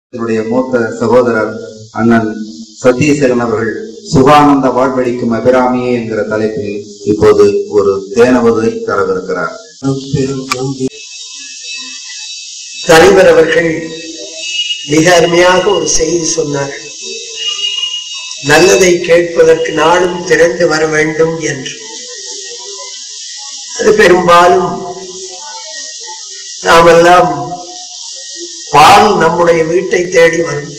என்னுடைய மூத்த சகோதரர் அண்ணன் சத்யசேகரன் அவர்கள் சுகானந்த வாழ்வழிக்கும் அபிராமியே என்கிற தலைப்பில் இப்போது ஒரு தேனவதை தரவிருக்கிறார் தலைவர் அவர்கள் மிக அருமையாக ஒரு செய்தி சொன்னார் நல்லதை கேட்பதற்கு நாளும் திறந்து வர வேண்டும் என்று அது பெரும்பாலும் நாமெல்லாம் பால் நம்முடைய வீட்டை தேடி வரும்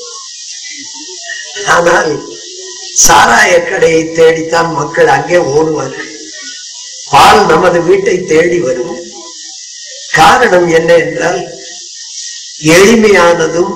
ஆனால் சாராய கடையை தேடித்தான் மக்கள் அங்கே ஓடுவார்கள் பால் நமது வீட்டை தேடி வரும் காரணம் என்ன என்றால் எளிமையானதும்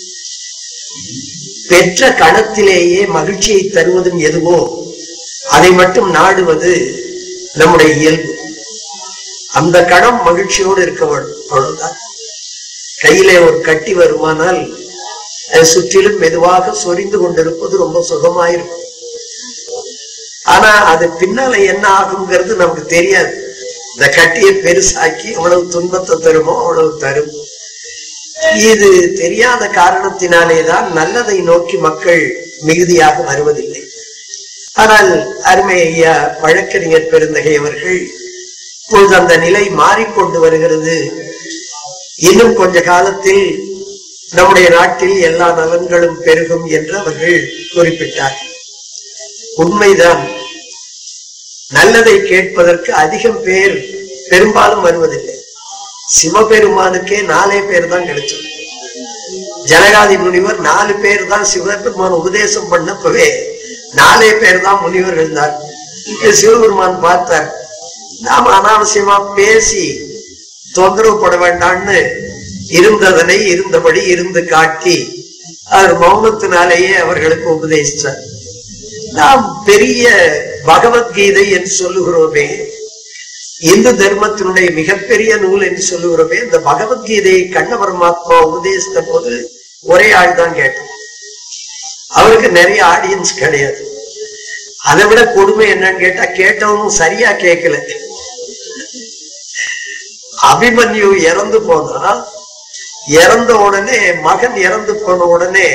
பெற்ற கணத்திலேயே மகிழ்ச்சியை தருவதும் எதுவோ அதை மட்டும் நாடுவது நம்முடைய இயல்பு அந்த கணம் மகிழ்ச்சியோடு இருக்க வேண்டும் அவ்வளவுதான் கையிலே ஒரு கட்டி வருமானால் அது சுற்றிலும் மெதுவாக சொரிந்து கொண்டிருப்பது ரொம்ப சுகமாயிருக்கும் ஆனா அது பின்னால என்ன ஆகுங்கிறது நமக்கு தெரியாது இந்த கட்டியை பெருசாக்கி எவ்வளவு துன்பத்தை தருமோ அவ்வளவு தரும் இது தெரியாத காரணத்தினாலேதான் நல்லதை நோக்கி மக்கள் மிகுதியாக வருவதில்லை ஆனால் அருமை ஐயா வழக்கறிஞர் பெருந்தகை அவர்கள் இப்பொழுது அந்த நிலை மாறிக்கொண்டு வருகிறது இன்னும் கொஞ்ச காலத்தில் நம்முடைய நாட்டில் எல்லா நலன்களும் பெருகும் என்று அவர்கள் குறிப்பிட்டார் உண்மைதான் நல்லதை கேட்பதற்கு அதிகம் பேர் பெரும்பாலும் வருவதில்லை சிவபெருமானுக்கே நாலே பேர் தான் கிடைச்சது ஜனகாதி முனிவர் நாலு பேர் தான் சிவபெருமான் உபதேசம் பண்ணப்பவே நாலே பேர் தான் முனிவர்கள் தான் சிவபெருமான் பார்த்தார் நாம் அனாவசியமா பேசி தொந்தரவு பட வேண்டாம்னு இருந்ததனை இருந்தபடி இருந்து காட்டி அவர் மௌனத்தினாலேயே அவர்களுக்கு உபதேசித்தார் நாம் பெரிய பகவத்கீதை என்று சொல்லுகிறோமே இந்து தர்மத்தினுடைய மிகப்பெரிய நூல் என்று சொல்லுகிறோமே இந்த பகவத்கீதையை கண்ண பரமாத்மா உபதேசித்த போது ஒரே ஆள் தான் கேட்டோம் அவருக்கு நிறைய ஆடியன்ஸ் கிடையாது அதை விட கொடுமை என்னன்னு கேட்டா கேட்டவனும் சரியா கேட்கல அபிமன்யு இறந்து போனா இறந்த உடனே மகன் இறந்து போன உடனே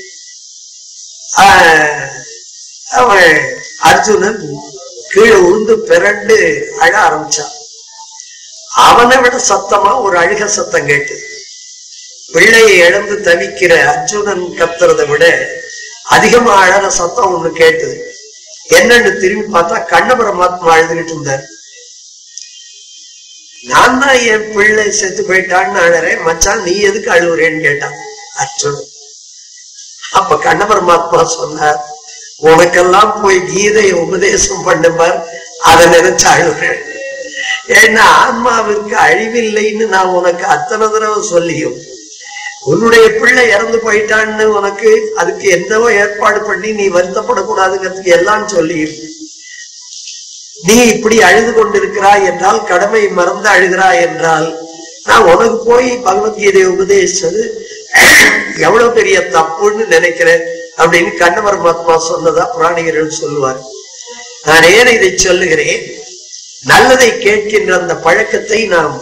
ஆஹ், அவன் அர்ஜுனன் கீழே உழுந்து பிறண்டு அழ ஆரம்பிச்சான் அவனை விட சத்தமா ஒரு அழுக சத்தம் கேட்டு பிள்ளையை இழந்து தவிக்கிற அர்ஜுனன் கத்துறதை விட அதிகமா அழற சத்தம் ஒண்ணு கேட்டது என்னன்னு திரும்பி பார்த்தா கண்ண பரமாத்மா அழுதுகிட்டு இருந்தார் நான் தான் என் பிள்ளை செத்து போயிட்டான்னு அழறேன் மச்சான் நீ எதுக்கு அழுவுறேன்னு கேட்டான் அர்ஜுனன் அப்ப கண்ண பரமாத்மா சொன்னார் உனக்கெல்லாம் போய் கீதையை உபதேசம் பண்ணுவார் அதை நினைச்சு அழுகிறேன் ஏன்னா ஆன்மாவிற்கு அழிவில்லைன்னு நான் உனக்கு அத்தனை தடவை சொல்லியும் உன்னுடைய பிள்ளை இறந்து போயிட்டான்னு உனக்கு அதுக்கு என்னவோ ஏற்பாடு பண்ணி நீ வருத்தப்படக்கூடாதுங்கிறதுக்கு எல்லாம் சொல்லியும் நீ இப்படி அழுது கொண்டிருக்கிறாய் என்றால் கடமை மறந்து அழுகிறாய் என்றால் நான் உனக்கு போய் பகவத்கீதை உபதேசிச்சது எவ்வளவு பெரிய தப்புன்னு நினைக்கிறேன் அப்படின்னு கண்ண பரமாத்மா சொன்னதா புராணிகர்கள் சொல்லுவார் நான் ஏன் இதை சொல்லுகிறேன் நல்லதை கேட்கின்ற அந்த பழக்கத்தை நாம்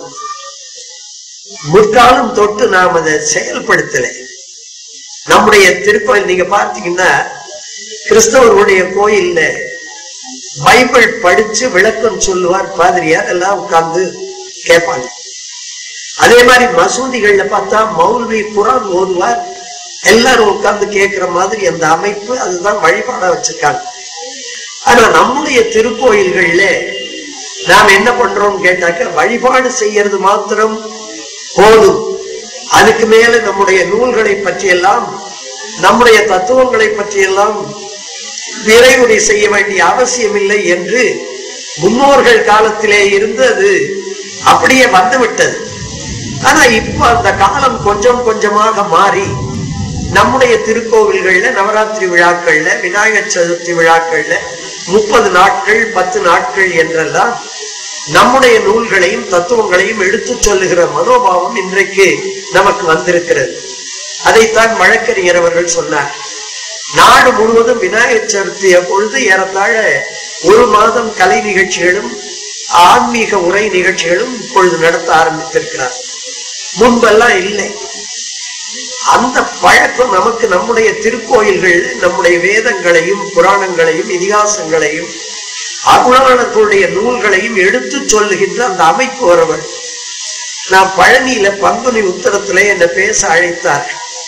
முற்காலம் தொட்டு நாம் அதை செயல்படுத்தல நம்முடைய திருக்கோயில் நீங்க பார்த்தீங்கன்னா கிறிஸ்தவர்களுடைய கோயில்ல பைபிள் படிச்சு விளக்கம் சொல்லுவார் பாதிரியார் எல்லாம் உட்கார்ந்து கேட்பாங்க அதே மாதிரி மசூதிகள்ல பார்த்தா மௌல்வி குரான் ஓதுவார் எல்லாரும் உட்கார்ந்து கேட்கிற மாதிரி அந்த அமைப்பு அதுதான் வழிபாடா வச்சிருக்காங்க ஆனா நம்முடைய திருக்கோயில்கள்ல நாம் என்ன பண்றோம்னு கேட்டாக்க வழிபாடு செய்யறது மாத்திரம் போதும் அதுக்கு மேல நம்முடைய நூல்களை பற்றியெல்லாம் நம்முடைய தத்துவங்களை பற்றியெல்லாம் விரைவுரை செய்ய வேண்டிய அவசியம் இல்லை என்று முன்னோர்கள் காலத்திலே இருந்து அது அப்படியே வந்துவிட்டது ஆனா இப்ப அந்த காலம் கொஞ்சம் கொஞ்சமாக மாறி நம்முடைய திருக்கோவில்கள்ல நவராத்திரி விழாக்கள்ல விநாயகர் சதுர்த்தி விழாக்கள்ல முப்பது நாட்கள் பத்து நாட்கள் என்றெல்லாம் நம்முடைய நூல்களையும் தத்துவங்களையும் எடுத்துச் சொல்லுகிற மனோபாவம் இன்றைக்கு நமக்கு வந்திருக்கிறது அதைத்தான் வழக்கறிஞர் அவர்கள் சொன்னார் நாடு முழுவதும் விநாயகர் சதுர்த்திய பொழுது ஏறத்தாழ ஒரு மாதம் கலை நிகழ்ச்சிகளும் ஆன்மீக உரை நிகழ்ச்சிகளும் இப்பொழுது நடத்த ஆரம்பித்திருக்கிறார் முன்பெல்லாம் இல்லை அந்த பழக்கம் நமக்கு நம்முடைய திருக்கோயில்கள் நம்முடைய வேதங்களையும் புராணங்களையும் இதிகாசங்களையும் அருளாளர்களுடைய நூல்களையும் எடுத்து சொல்லுகின்ற அந்த அமைப்பு வரவர் நான் பழனியில பங்குனி உத்தரத்துல என்னை பேச அழைத்தார்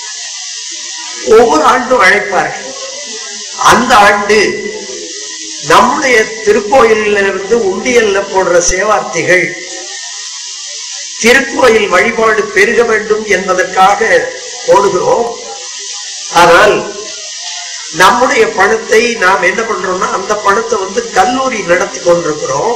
ஒவ்வொரு ஆண்டும் அழைப்பார்கள் அந்த ஆண்டு நம்முடைய திருக்கோயிலிருந்து உண்டியல்ல போடுற சேவார்த்திகள் திருக்கோயில் வழிபாடு பெருக வேண்டும் என்பதற்காக போடுகிறோம் ஆனால் நம்முடைய பணத்தை நாம் என்ன பண்றோம்னா அந்த பணத்தை வந்து கல்லூரி நடத்தி கொண்டிருக்கிறோம்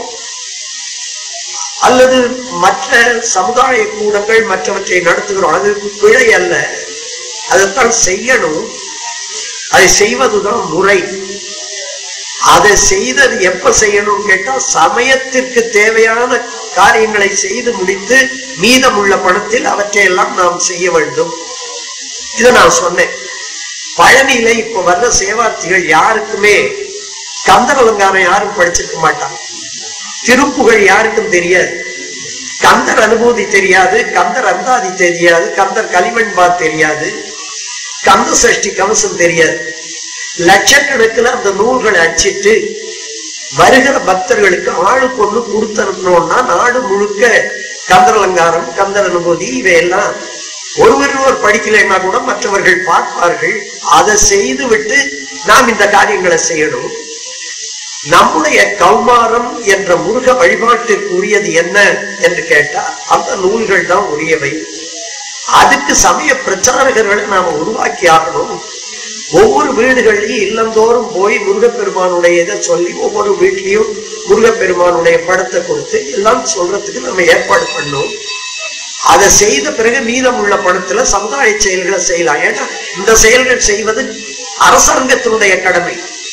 அல்லது மற்ற சமுதாய கூடங்கள் மற்றவற்றை நடத்துகிறோம் அது பிழை அல்ல அதைத்தான் செய்யணும் அதை செய்வதுதான் முறை அதை செய்தது எப்ப செய்யணும் கேட்டா சமயத்திற்கு தேவையான காரியங்களை செய்து முடித்து மீதமுள்ள பணத்தில் அவற்றையெல்லாம் நாம் செய்ய வேண்டும் இதை நான் சொன்னேன் பழனியில இப்ப வர்ற சேவார்த்திகள் யாருக்குமே கந்தர் அலங்காரம் யாரும் படிச்சிருக்க மாட்டாங்க திருப்புகழ் யாருக்கும் தெரியாது கந்தர் அனுபூதி தெரியாது கந்தர் அந்தாதி தெரியாது கந்தர் களிவெண்பா தெரியாது கந்த சஷ்டி கவசம் தெரியாது லட்சக்கணக்கில் அந்த நூல்களை அச்சிட்டு வருகிற பக்தர்களுக்கு ஆளுக்கு ஒண்ணு கொடுத்தனுப்பணும்னா நாடு முழுக்க கந்தர் அலங்காரம் கந்தர் அனுபூதி இவையெல்லாம் ஒருவர் படிக்கலைன்னா கூட மற்றவர்கள் பார்ப்பார்கள் அதை செய்து விட்டு நாம் இந்த காரியங்களை செய்யணும் நம்முடைய கௌமாரம் என்ற முருக வழிபாட்டிற்கு உரியது என்ன என்று கேட்டால் அந்த நூல்கள் தான் உரியவை அதுக்கு சமய பிரச்சாரகர்களை நாம உருவாக்கி ஆகணும் ஒவ்வொரு வீடுகள்லயும் இல்லந்தோறும் போய் முருகப்பெருமானுடைய இதை சொல்லி ஒவ்வொரு வீட்லயும் முருகப்பெருமானுடைய படத்தை கொடுத்து எல்லாம் சொல்றதுக்கு நம்ம ஏற்பாடு பண்ணோம் அதை செய்த பிறகு மீதம் உள்ள பணத்துல சமுதாய செயல்களை செய்யலாம் ஏன்னா இந்த செயல்கள் செய்வது அரசாங்கத்தினுடைய கடமை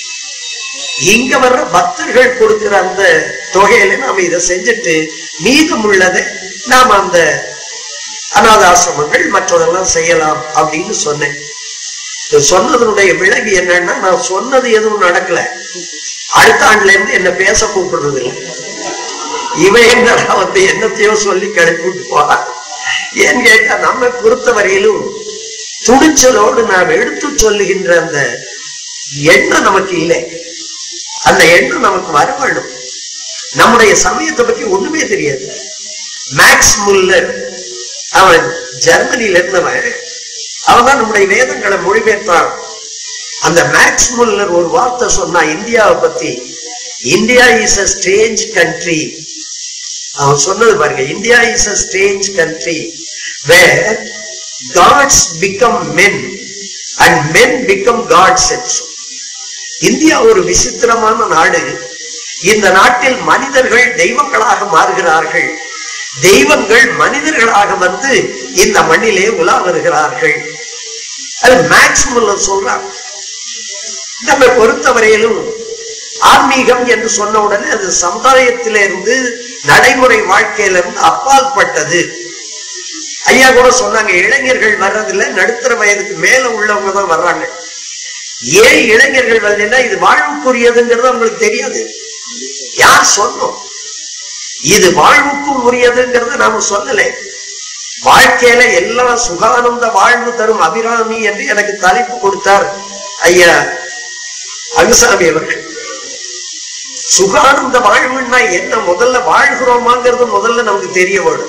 இங்க வர்ற பக்தர்கள் கொடுக்கிற அந்த தொகையில நாம இதை செஞ்சுட்டு மீதம் உள்ளதை நாம அந்த அநாதாசிரமங்கள் மற்றதெல்லாம் செய்யலாம் அப்படின்னு சொன்னேன் இது சொன்னதனுடைய விளைவு என்னன்னா நான் சொன்னது எதுவும் நடக்கல அடுத்த ஆண்டுல இருந்து என்ன பேச கூப்பிடுறது இல்லை இவன் என்னடா வந்து என்னத்தையோ சொல்லி கிளப்பிட்டு போறான் ஏன்னு கேட்டா நம்ம பொறுத்த வரையிலும் துணிச்சலோடு நாம் எடுத்து சொல்லுகின்ற அந்த எண்ணம் நமக்கு இல்லை அந்த எண்ணம் நமக்கு வர வேண்டும் நம்முடைய சமயத்தை பத்தி ஒண்ணுமே தெரியாது மேக்ஸ் முல்லர் அவன் ஜெர்மனியில இருந்தவன் அவன் தான் நம்முடைய வேதங்களை மொழிபெயர்த்தான் அந்த மேக்ஸ் முல்லர் ஒரு வார்த்தை சொன்னா இந்தியாவை பத்தி India is a strange country அவன் சொன்னது பாருங்க India is a strange country where gods become men and men become gods India ஒரு விசித்திரமான நாடு இந்த நாட்டில் மனிதர்கள் தெய்வங்களாக மாறுகிறார்கள் தெய்வங்கள் மனிதர்களாக வந்து இந்த மண்ணிலே உலா வருகிறார்கள் அது மேக்ஸ் முல்லர் சொல்றார் நம்மை பொறுத்தவரையிலும் ஆன்மீகம் என்று சொன்ன உடனே அது சமுதாயத்திலிருந்து நடைமுறை வாழ்க்கையிலிருந்து அப்பால் பட்டது ஐயா கூட சொன்னாங்க இளைஞர்கள் வர்றதில்ல நடுத்தர வயதுக்கு மேல உள்ளவங்க தான் வர்றாங்க ஏன் இளைஞர்கள் வரலன்னா இது வாழ்வுக்குரியதுங்கிறது அவங்களுக்கு தெரியாது யார் சொன்னோம் இது வாழ்வுக்கும் உரியதுங்கிறத நாம சொல்லலை வாழ்க்கையில எல்லா சுகானந்த வாழ்வு தரும் அபிராமி என்று எனக்கு தலைப்பு கொடுத்தார் ஐயா அகுசாமி அவர்கள் சுகானந்த வாழ்வுன்னா என்ன முதல்ல வாழ்கிறோமாங்கிறது முதல்ல நமக்கு தெரிய வேணும்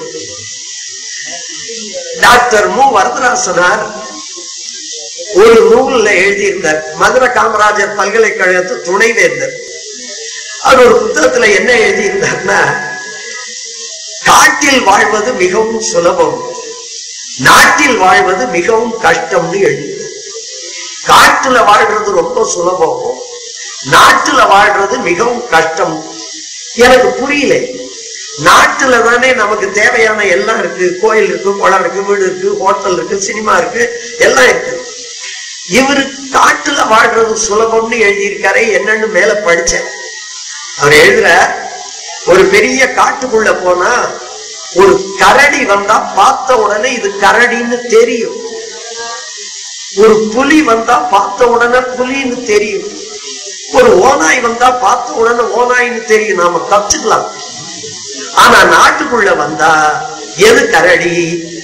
டாக்டர் மு வரதராசனார் ஒரு நூல்ல எழுதியிருந்தார் மதுரை காமராஜர் பல்கலைக்கழகத்து துணைவேந்தர் அவர் ஒரு புத்தகத்துல என்ன எழுதியிருந்தார்னா காட்டில் வாழ்வது மிகவும் சுலபம் நாட்டில் வாழ்வது மிகவும் கஷ்டம்னு எழுதி காட்டுல வாழ்றது ரொம்ப சுலபம் நாட்டுல வாழ்றது மிகவும் கஷ்டம் எனக்கு புரியல நாட்டுல தானே நமக்கு தேவையான எல்லாம் இருக்கு கோயில் இருக்கு குளம் இருக்கு வீடு இருக்கு ஹோட்டல் இருக்கு சினிமா இருக்கு எல்லாம் இருக்கு இவரு காட்டுல வாழ்றது சுலபம்னு எழுதியிருக்காரு என்னன்னு மேல படிச்சேன் அவர் எழுதுற ஒரு பெரிய காட்டுக்குள்ள போனா ஒரு கரடி வந்தா பார்த்த உடனே இது கரடின்னு தெரியும் ஒரு புலி வந்தா பார்த்த உடனே புலின்னு தெரியும் ஒரு ஓநாய் வந்தா பார்த்த உடனே ஓநாய்ன்னு தெரியும் நாம கத்துக்கலாம் ஆனா நாட்டுக்குள்ள வந்தா எது கரடி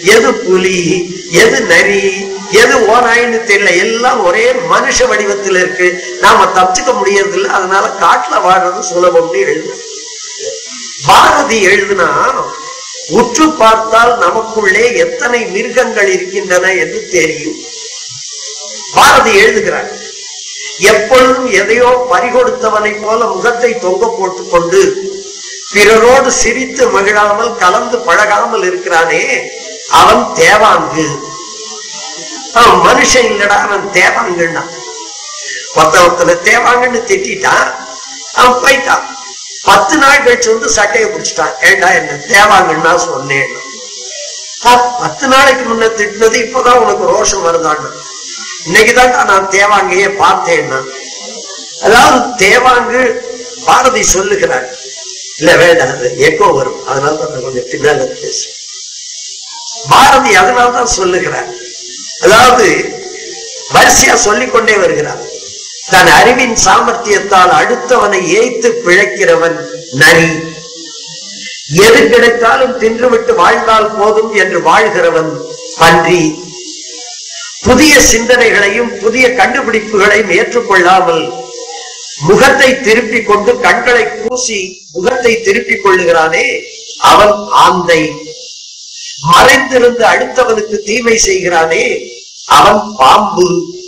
எது புலி எது நரி எது ஓநாயின்னு தெரியல எல்லாம் ஒரே மனுஷ வடிவத்தில் இருக்கு நாம தப்பிச்சுக்க முடியறது இல்லை அதனால காட்டுல வாடுறது சுலபம்னு எழுது பாரதி எழுதுனா உற்று பார்த்தால் நமக்குள்ளே எத்தனை மிருகங்கள் இருக்கின்றன என்று தெரியும் பாரதி எழுதுகிறார் எப்பொழுதும் எதையோ பறிகொடுத்தவனை போல முகத்தை தொங்க போட்டுக் கொண்டு பிறரோடு சிரித்து மகிழாமல் கலந்து பழகாமல் இருக்கிறானே அவன் தேவாங்கு அவன் மனுஷன் இல்லடா அவன் தேவாங்குன்னா ஒருத்த ஒருத்தனை தேவாங்கன்னு திட்டான் அவன் போயிட்டான் பத்து நாள் கழிச்சு வந்து சட்டையை பிடிச்சிட்டான் ஏண்டா என்ன தேவாங்கன்னா சொன்னேன் பத்து நாளைக்கு முன்ன திட்டினது இப்பதான் உனக்கு ரோஷம் வருதான்னு இன்னைக்குதான் நான் தேவாங்கையே பார்த்தேன்னா அதாவது தேவாங்கு பாரதி சொல்லுகிறார் இல்ல வேண்டாம் அது எக்கோ வரும் அதனால தான் நான் கொஞ்சம் பின்னால பேசுறேன் பாரதி அதனால்தான் சொல்லுகிறார் அதாவது வரிசையா சொல்லிக்கொண்டே வருகிறார் தன் அறிவின் சாமர்த்தியத்தால் அடுத்தவனை ஏய்த்து பிழைக்கிறவன் நரி எது கிடைத்தாலும் தின்றுவிட்டு வாழ்ந்தால் போதும் என்று வாழ்கிறவன் பன்றி புதிய சிந்தனைகளையும் புதிய கண்டுபிடிப்புகளையும் ஏற்றுக்கொள்ளாமல் முகத்தை திருப்பிக் கொண்டு கண்களை பூசி முகத்தை திருப்பிக் கொள்ளுகிறானே அவன் ஆந்தை மறைந்திருந்து அடுத்தவனுக்கு தீமை செய்கிறானே அவன் பாம்பு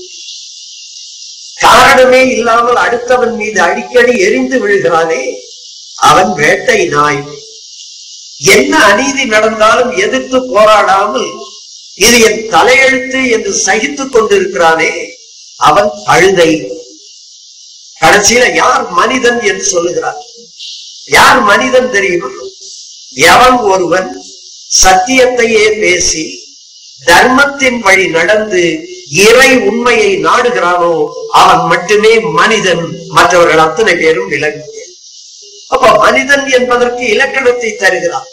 காரணமே இல்லாமல் அடுத்தவன் மீது அடிக்கடி எரிந்து விழுகிறானே அவன் வேட்டை நாய் என்ன அநீதி நடந்தாலும் எதிர்த்து போராடாமல் இது என் தலையெழுத்து என்று சகித்துக் கொண்டிருக்கிறானே அவன் அழுதை கடைசியில யார் மனிதன் என்று சொல்லுகிறார் யார் மனிதன் தெரியுமா எவன் ஒருவன் சத்தியத்தையே பேசி தர்மத்தின் வழி நடந்து இறை உண்மையை நாடுகிறானோ அவன் மட்டுமே மனிதன் மற்றவர்கள் அத்தனை பேரும் விலங்கு அப்ப மனிதன் என்பதற்கு இலக்கணத்தை தருகிறார்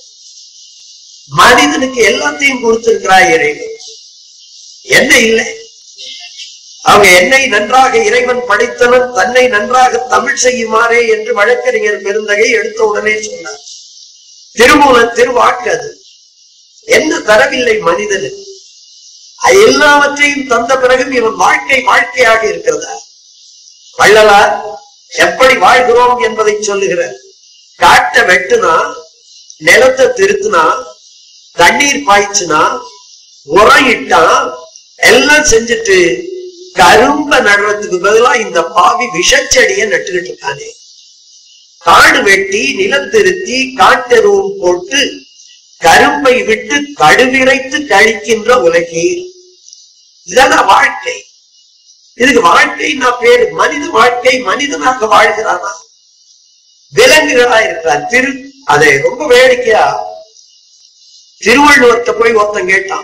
மனிதனுக்கு எல்லாத்தையும் கொடுத்திருக்கிறாய் இறைவன் என்ன இல்லை அவங்க என்னை நன்றாக இறைவன் படைத்தவன் தன்னை நன்றாக தமிழ் செய்யுமாறே என்று வழக்கறிஞர் பெருந்தகை எடுத்த உடனே சொன்னார் திருமூல திருவாக்கு அது என்ன தரவில்லை மனிதனுக்கு அது எல்லாவற்றையும் தந்த பிறகும் இவன் வாழ்க்கை வாழ்க்கையாக இருக்கிறதா வள்ளலார் எப்படி வாழ்கிறோம் என்பதை சொல்லுகிறார் காட்டை வெட்டுனா நிலத்தை திருத்துனா தண்ணீர் பாய்ச்சுனா உரம் இட்டா எல்லாம் செஞ்சுட்டு கரும்ப நடுறதுக்கு பதிலா இந்த பாவி விஷச்செடிய நட்டுக்கிட்டு இருக்கானே காடு வெட்டி நிலம் திருத்தி காட்டெருவும் போட்டு கரும்பை விட்டு கடுவிரைத்து கழிக்கின்ற உலகே இதான் வாழ்க்கை இதுக்கு வாழ்க்கை நான் பேரு மனித வாழ்க்கை மனிதனாக வாழ்கிறானா விலங்குகளா இருக்கிறான் திரு அதை ரொம்ப வேடிக்கையா திருவள்ளுவர்கிட்ட போய் ஒருத்தன் கேட்டான்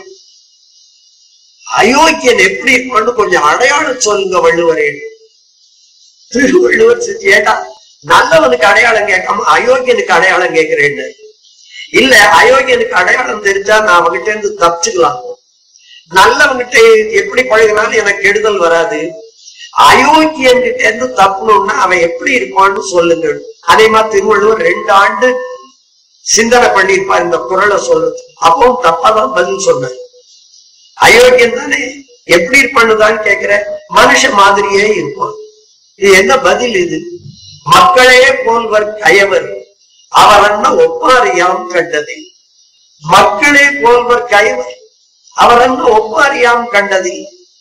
அயோக்கியன் எப்படி இருப்பான்னு கொஞ்சம் அடையாளம் சொல்லுங்க வள்ளுவரே திருவள்ளுவர் செஞ்சு ஏட்டா நல்லவனுக்கு அடையாளம் கேட்காம அயோக்கியனுக்கு அடையாளம் கேட்கிறேன்னு இல்ல அயோக்கியனுக்கு அடையாளம் தெரிஞ்சா நான் அவகிட்ட இருந்து தப்பிச்சுக்கலாம் நல்லவங்கிட்ட எப்படி பழகினாலும் எனக்கு கெடுதல் வராது அயோக்கியன் கிட்ட இருந்து தப்பணும்னா அவன் எப்படி இருப்பான்னு சொல்லுங்க அதே மாதிரி திருவள்ளுவர் ரெண்டு ஆண்டு சிந்தனை பண்ணிருப்பார் இந்த குரலை சொல்றது அப்பவும் தப்பாதான் பதில் சொன்னார் அயோக்கியன் தானே எப்படி இருப்பான்னு கேக்குற மனுஷ மாதிரியே இருப்பான் இது என்ன பதில் இது மக்களே போல்வர் கயவர் அவர் என்ன ஒப்பார் யாம் கண்டதே மக்களே போல்வர் கயவர் அவர் என்ன ஒப்பார் யாம் கண்டதே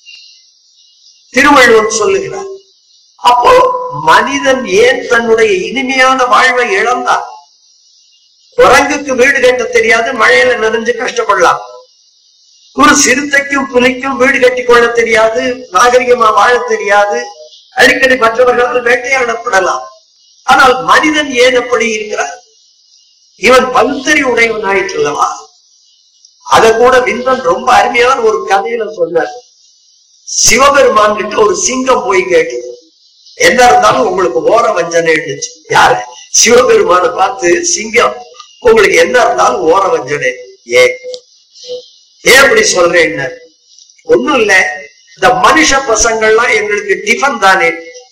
திருவள்ளுவர் சொல்லுகிறார் அப்போ மனிதன் ஏன் தன்னுடைய இனிமையான வாழ்வை இழந்தார் குரங்குக்கு வீடு கட்ட தெரியாது மழையில நனைஞ்சு கஷ்டப்படலாம் ஒரு சிறுத்தைக்கும் புலிக்கும் வீடு கட்டி கொள்ள தெரியாது நாகரிகமா வாழ தெரியாது அடிக்கடி மற்றவர்களால் வேட்டையாடப்படலாம் ஆனால் மனிதன் ஏன் அப்படி இருக்கிறார் இவன் பகுத்தறி உடையவன் ஆயிற்றுள்ளவா அத கூட விந்தன் ரொம்ப அருமையான ஒரு கதையில சொன்னார் சிவபெருமான் கிட்ட ஒரு சிங்கம் போய் கேட்டு என்ன இருந்தாலும் உங்களுக்கு ஓர வஞ்சனை இருந்துச்சு யாரு சிவபெருமான பார்த்து சிங்கம் உங்களுக்கு என்ன இருந்தாலும் ஓர வஞ்சனை ஏன் ஏன் அப்படி சொல்றேன் ஒண்ணும் இல்ல இந்த மனுஷ பசங்கள்லாம் எங்களுக்கு டிஃபன் தானே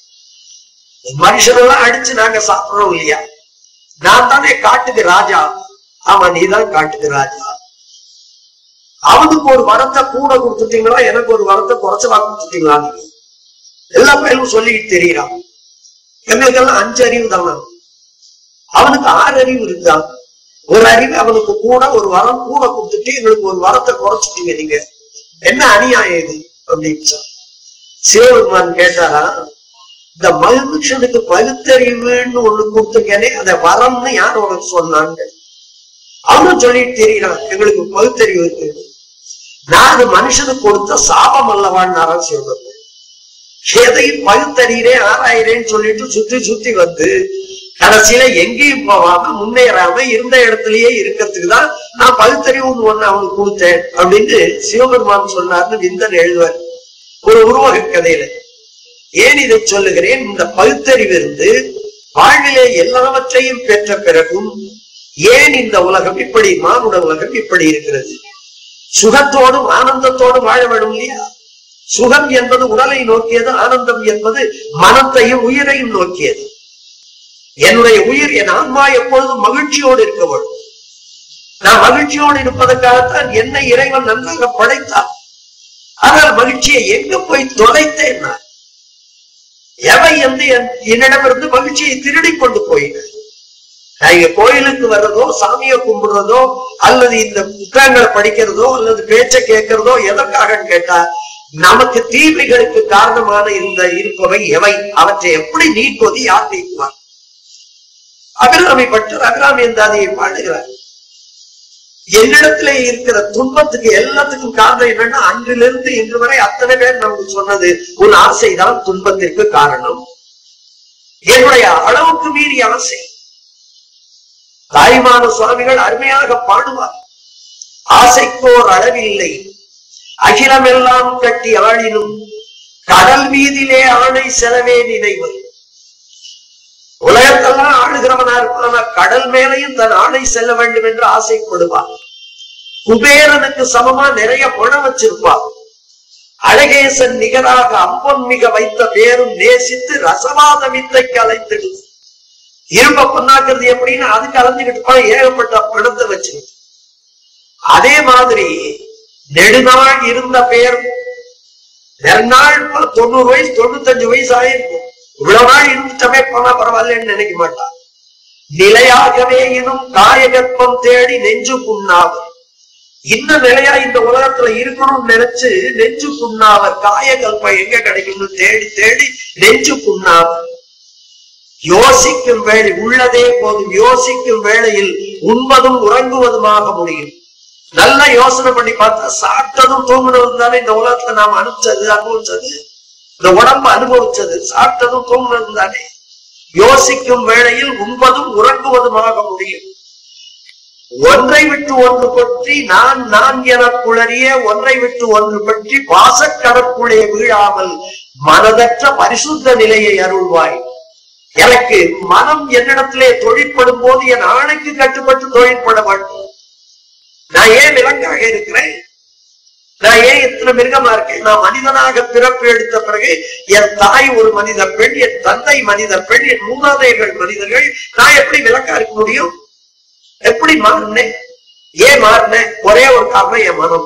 மனுஷனெல்லாம் அடிச்சு நாங்க சாப்பிடுறோம் இல்லையா நான் தானே காட்டுக்கு ராஜா ஆமா நீதான் காட்டுக்கு ராஜா அவனுக்கு ஒரு வரத்தை கூட கொடுத்துட்டீங்களா எனக்கு ஒரு வரத்தை குறைச்சலா கொடுத்துட்டீங்களா நீங்க எல்லா பயிலும் சொல்லிக்கிட்டு தெரியறான் எங்களுக்கெல்லாம் அஞ்சு அறிவு தானே அவனுக்கு ஆறு அறிவு இருக்குதா ஒரு அறிவு அவனுக்கு கூட ஒரு வரம் கூட கொடுத்துட்டு எங்களுக்கு ஒரு வரத்தை குறைச்சிட்டீங்க நீங்க என்ன அநியாயம் இது அப்படின்னு சொன்னார். சிவபெருமான் கேட்டாரா இந்த மனுஷனுக்கு பகுத்தறிவுன்னு ஒண்ணு கொடுத்துருக்கேனே அந்த வரம்னு யார் உனக்கு சொன்னாங்க அவனும் சொல்லிட்டு தெரியறான் எங்களுக்கு பகுத்தறிவு இருக்கு நான் அது மனுஷனுக்கு கொடுத்த சாபம் அல்லவான்னு சிவபெருமான் எதையும் பகுத்தறிகிறேன் ஆராயிறேன்னு சொல்லிட்டு சுத்தி சுத்தி வந்து கடைசியில எங்கேயும் போகாம முன்னேறாம இருந்த இடத்துலயே இருக்கிறதுக்கு தான் நான் பகுத்தறிவுன்னு ஒண்ணு அவனுக்கு கொடுத்தேன் அப்படின்னு சிவபெருமான் சொன்னார்னு விந்தன் எழுதுவார் ஒரு உருவக கதையில ஏன் இதை சொல்லுகிறேன் இந்த பகுத்தறிவிருந்து வாழ்விலே எல்லாவற்றையும் பெற்ற பிறகும் ஏன் இந்த உலகம் இப்படி மானுட உலகம் இப்படி இருக்கிறது சுகத்தோடும் ஆனந்தத்தோடும் வாழ வேண்டும் இல்லையா சுகம் என்பது உடலை நோக்கியது ஆனந்தம் என்பது மனத்தையும் உயிரையும் நோக்கியது என்னுடைய உயிர் என் ஆன்மா எப்பொழுதும் மகிழ்ச்சியோடு இருக்க வேண்டும் நான் மகிழ்ச்சியோடு இருப்பதற்காகத்தான் என்னை இறைவன் நன்றாக படைத்தார் ஆனால் மகிழ்ச்சியை எங்க போய் தொலைத்தேன் நான் எவை வந்து என் என்னிடமிருந்து மகிழ்ச்சியை திருடி கொண்டு போயின நான் இங்க கோயிலுக்கு வர்றதோ சாமியை கும்பிடுறதோ அல்லது இந்த புத்தகங்களை படிக்கிறதோ அல்லது பேச்சை கேட்கிறதோ எதற்காக கேட்டா நமக்கு தீமைகளுக்கு காரணமான இந்த இருப்பவை எவை அவற்றை எப்படி நீக்குவது யார் நீக்குவார் அபிராமி பட்டர் அபிராமி எந்தாதியை பாடுகிறார் என்னிடத்துல இருக்கிற துன்பத்துக்கு எல்லாத்துக்கும் காரணம் என்னன்னா அன்றிலிருந்து இன்று வரை அத்தனை பேர் நமக்கு சொன்னது உன் ஆசைதான் துன்பத்திற்கு காரணம் என்னுடைய அளவுக்கு மீறிய ஆசை தாய்மான சுவாமிகள் அருமையாக பாடுவார் ஆசைக்கோர் அளவில்லை அகிலமெல்லாம் கட்டி ஆளினும் கடல் மீதிலே ஆணை செலவே நினைவது உலகத்தெல்லாம் ஆளுகிறவனா இருப்பான் ஆனா கடல் மேலையும் தன் ஆணை செல்ல வேண்டும் என்று ஆசைப்படுவான் குபேரனுக்கு சமமா நிறைய பணம் வச்சிருப்பான் அழகேசன் நிகராக அப்பன் மிக வைத்த பேரும் நேசித்து ரசவாத வித்தைக்கு அழைத்திடுது இரும்ப பொண்ணாக்குறது எப்படின்னு அதுக்கு அலைஞ்சுக்கிட்டு இருப்பான் ஏகப்பட்ட பணத்தை வச்சுக்கிட்டு அதே மாதிரி நெடுநாள் இருந்த பேர் நெடுநாள் தொண்ணூறு வயசு தொண்ணூத்தஞ்சு வயசு ஆயிருக்கும் இவ்வளவு நாள் இருந்துட்டமே போனா பரவாயில்லன்னு நினைக்க மாட்டான் நிலையாகவே எனும் காயகற்பம் தேடி நெஞ்சு புண்ணாவர் இன்னும் நிலையா இந்த உலகத்துல இருக்கணும்னு நினைச்சு நெஞ்சு புண்ணாவர் காயகல்பம் எங்க கிடைக்கும்னு தேடி தேடி நெஞ்சு புண்ணாவர் யோசிக்கும் வேளை உள்ளதே போதும் யோசிக்கும் வேளையில் உண்பதும் உறங்குவதுமாக முடியும் நல்லா யோசனை பண்ணி பார்த்தா சாப்பிட்டதும் தூங்குனதும் தானே இந்த உலகத்துல நாம் அனுப்பிச்சது அனுபவிச்சது இந்த உடம்பு அனுபவிச்சது சாப்பிட்டதும் தூங்குனதும் தானே யோசிக்கும் வேளையில் உண்பதும் உறங்குவதுமாக முடியும் ஒன்றை விட்டு ஒன்று பற்றி நான் நான் என குளறிய ஒன்றை விட்டு ஒன்று பற்றி பாசக்கடற்குள்ளே வீழாமல் மனதற்ற பரிசுத்த நிலையை அருள்வாய் எனக்கு மனம் என்னிடத்திலே தொழிற்படும் போது என் ஆணைக்கு கட்டுப்பட்டு தொழிற்பட வேண்டும் நான் ஏன் விலங்காக இருக்கிறேன் நான் ஏன் இத்தனை மிருகமா இருக்கேன் நான் மனிதனாக பிறப்பு எடுத்த பிறகு என் தாய் ஒரு மனித பெண் என் தந்தை மனித பெண் என் மூதாதையர்கள் மனிதர்கள் நான் எப்படி விலங்கா இருக்க முடியும் எப்படி மாறினேன் ஏன் மாறினேன் ஒரே ஒரு காரணம் என் மனம்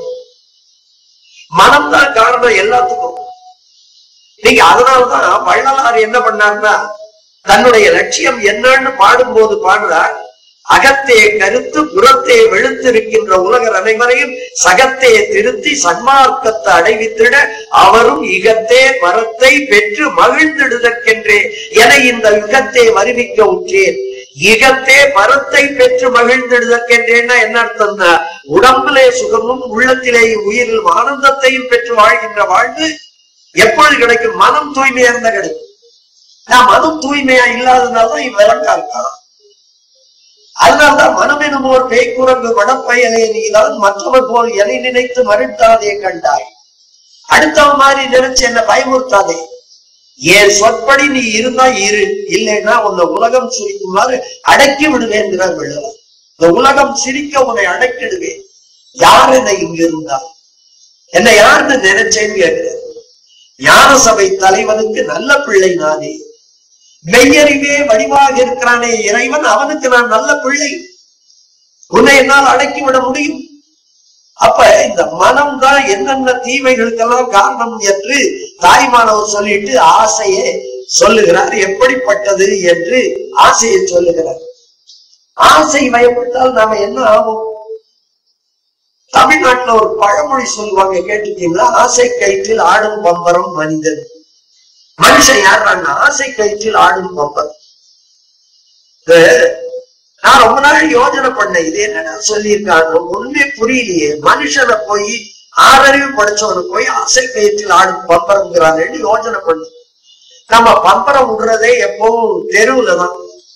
மனம் தான் காரணம் எல்லாத்துக்கும் நீங்க அதனாலதான் வள்ளலார் என்ன பண்ணாருன்னா தன்னுடைய லட்சியம் என்னன்னு பாடும்போது பாடுறார் அகத்தே கருத்து புறத்தே வெளுத்திருக்கின்ற உலகர் அனைவரையும் சகத்தே திருத்தி சன்மார்க்கத்தை அடைவித்திட அவரும் இகத்தே மரத்தை பெற்று மகிழ்ந்திடுதற்கென்றே என இந்த யுகத்தை வருவிக்க உற்றேன் இகத்தே மரத்தை பெற்று மகிழ்ந்திடுதற்கென்றேன்னா என்ன அர்த்தம்னா உடம்பிலே சுகமும் உள்ளத்திலே உயிரில் ஆனந்தத்தையும் பெற்று வாழ்கின்ற வாழ்வு எப்பொழுது கிடைக்கும் மனம் தூய்மையா இருந்தா கிடைக்கும் நான் மனம் தூய்மையா இல்லாததுனாலதான் இவன் விளங்கா இருக்கான் அதனால்தான் மனம் எனும் ஒரு பேய்க்குரங்கு வடப்பயலே நீதான் மற்றவர் போல் எதை நினைத்து மறுத்தாதே கண்டாய் அடுத்தவன் மாதிரி நினைச்சு என்ன பயமுறுத்தாதே என் சொற்படி நீ இருந்தா இரு இல்லைன்னா உன்னை உலகம் சிரிக்குமாறு அடக்கி விடுவேன்கிறார் வள்ளுவர் இந்த உலகம் சிரிக்க உன்னை அடக்கிடுவேன் யார் என்னை இங்க இருந்தா என்னை யாருன்னு நினைச்சேன்னு கேட்கிறேன் ஞான சபை தலைவனுக்கு நல்ல பிள்ளை நானே மெய்யறிவே வடிவாக இருக்கிறானே இறைவன் அவனுக்கு நான் நல்ல பிள்ளை உன்னை என்னால் அடக்கி விட முடியும் அப்ப இந்த மனம் தான் என்னென்ன தீமைகளுக்கெல்லாம் காரணம் என்று தாய்மானவர் சொல்லிட்டு ஆசையை சொல்லுகிறார் எப்படிப்பட்டது என்று ஆசையை சொல்லுகிறார் ஆசை வயப்பட்டால் நாம என்ன ஆகும் தமிழ்நாட்டுல ஒரு பழமொழி சொல்லுவாங்க கேட்டுட்டீங்களா ஆசை கயிற்றில் ஆடும் பம்பரம் மனிதன் மனுஷன் யாருன்னா ஆசை கயிற்றில் ஆடும் பம்பரம் இது நான் ரொம்ப நாள் யோசனை பண்ணேன் இது என்னடா சொல்லியிருக்காங்க ஒண்ணுமே புரியலையே மனுஷனை போய் ஆறறிவு படிச்சவனு போய் ஆசை கயிற்றில் ஆடும் பம்பரம்ங்கிறாங்கன்னு யோசனை பண்ணேன் நம்ம பம்பரம் விடுறதே எப்பவும் தெருவுல தான்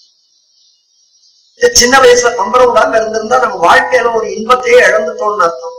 சின்ன வயசுல பம்பரம் விடாம இருந்திருந்தா நம்ம வாழ்க்கையில ஒரு இன்பத்தையே இழந்துட்டோம்னு அர்த்தம்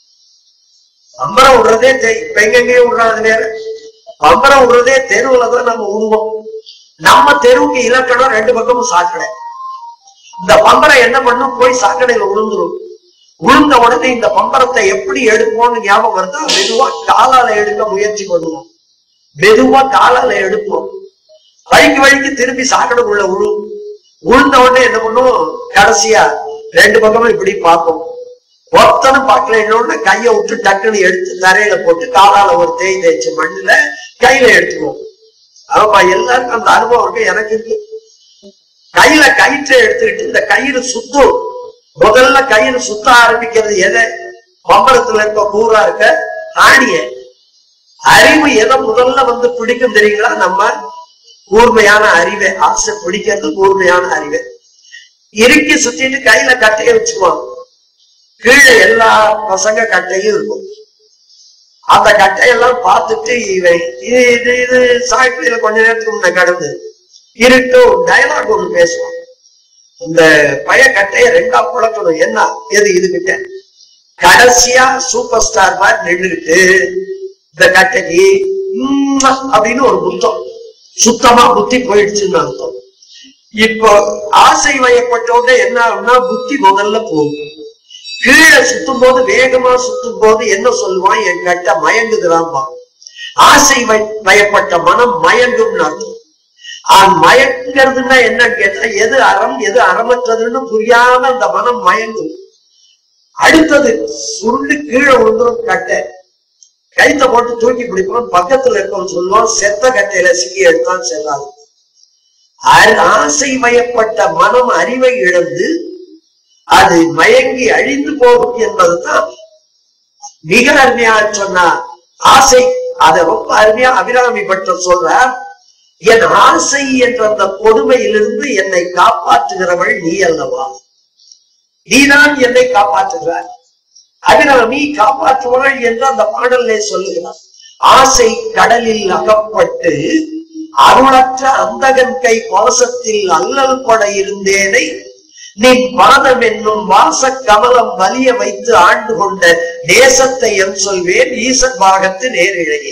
பம்பரம் விடுறதே தெ- இப்ப எங்கெங்கேயோ விடுறது வேற பம்பரம் விடுறதே தெருவுல தான் நம்ம விடுவோம் நம்ம தெருவுக்கு இலக்கணம் ரெண்டு பக்கமும் சாக்கடை இந்த பம்பரம் என்ன பண்ணும் போய் சாக்கடையில விழுந்துரும் விழுந்த உடனே இந்த பம்பரத்தை எப்படி எடுப்போம்னு ஞாபகம் வருதா மெதுவா காலால எடுக்க முயற்சி பண்ணுவோம் மெதுவா காலால எடுப்போம் வழிக்கு வழிக்கு திருப்பி சாக்கடைக்குள்ள விழும் விழுந்த உடனே என்ன பண்ணும் கடைசியா ரெண்டு பக்கமும் இப்படி பார்ப்போம் ஒருத்தனும் பார்க்கல இன்னொன்னு கையை விட்டு டக்குன்னு எடுத்து தரையில போட்டு காலால ஒரு தேய் தேய்ச்சி மண்ணுல கையில எடுத்துக்குவோம் ஆமா எல்லாருக்கும் அந்த அனுபவம் இருக்கு எனக்கு இருக்கு கையில கயிற்றை எடுத்துக்கிட்டு இந்த கயிறு சுத்தும் முதல்ல கயிறு சுத்த ஆரம்பிக்கிறது எதை பம்பரத்துல இருக்க கூறா இருக்க ஆணிய அறிவு எதை முதல்ல வந்து பிடிக்கும் தெரியுங்களா நம்ம கூர்மையான அறிவை ஆசை பிடிக்கிறது கூர்மையான அறிவை இறுக்கி சுத்திட்டு கையில கட்டைய வச்சுக்குவாங்க கீழே எல்லா பசங்க கட்டையும் இருக்கும் அந்த கட்டையெல்லாம் பார்த்துட்டு இவன் இது இது இது சாய்ப்பில கொஞ்ச நேரத்துக்கு முன்ன கடந்து இருட்டும் டயலாக் ஒண்ணு பேசுவான் இந்த பய கட்டைய ரெண்டா புழக்கணும் என்ன எது இதுகிட்ட கடைசியா சூப்பர் ஸ்டார் மாதிரி நின்றுட்டு இந்த கட்டைக்கு உம் அப்படின்னு ஒரு புத்தம் சுத்தமா புத்தி போயிடுச்சுன்னு அர்த்தம் இப்போ ஆசை வயப்பட்ட உடனே என்ன ஆகும்னா புத்தி முதல்ல போகும் கீழே சுத்தும் போது வேகமா சுத்தும் போது என்ன சொல்லுவான் என் கட்ட மயங்குகிறான்பா ஆசை வை- வயப்பட்ட மனம் மயங்கும்னு அர்த்தம் ஆஹ் மயங்கிறதுன்னா என்னன்னு கேட்டா எது அறம் எது அறமற்றதுன்னு புரியாம அந்த மனம் மயங்கும் அடுத்தது சுருண்டு கீழே விழுந்துரும் கட்டை கைத்த போட்டு தூக்கி பிடிப்போம் பக்கத்துல இருக்கவன் சொல்லுவான் செத்த கட்டையில சிக்கி எடுத்தான் செல்லாது அ- ஆசை வயப்பட்ட மனம் அறிவை இழந்து அது மயங்கி அழிந்து போகும் என்பதுதான் மிக அருமையா சொன்னா ஆசை அதை ரொம்ப அருமையா அபிராமி பட்டம் சொல்றார் என் ஆசை என்ற அந்த கொடுமையிலிருந்து என்னை காப்பாற்றுகிறவள் நீ அல்லவா நீதான் என்னை காப்பாற்றுகிறாய் அபிராமி காப்பாற்றுவாள் என்று அந்த பாடலே சொல்லுகிறார் ஆசை கடலில் அகப்பட்டு அருளற்ற அந்தகன் கை பாசத்தில் அல்லல் பட இருந்தேனை நீ பாதம் என்னும் வாச கமலம் வலிய வைத்து ஆண்டு கொண்ட நேசத்தை என் சொல்வேன் ஈசன் பாகத்து நேரிழையே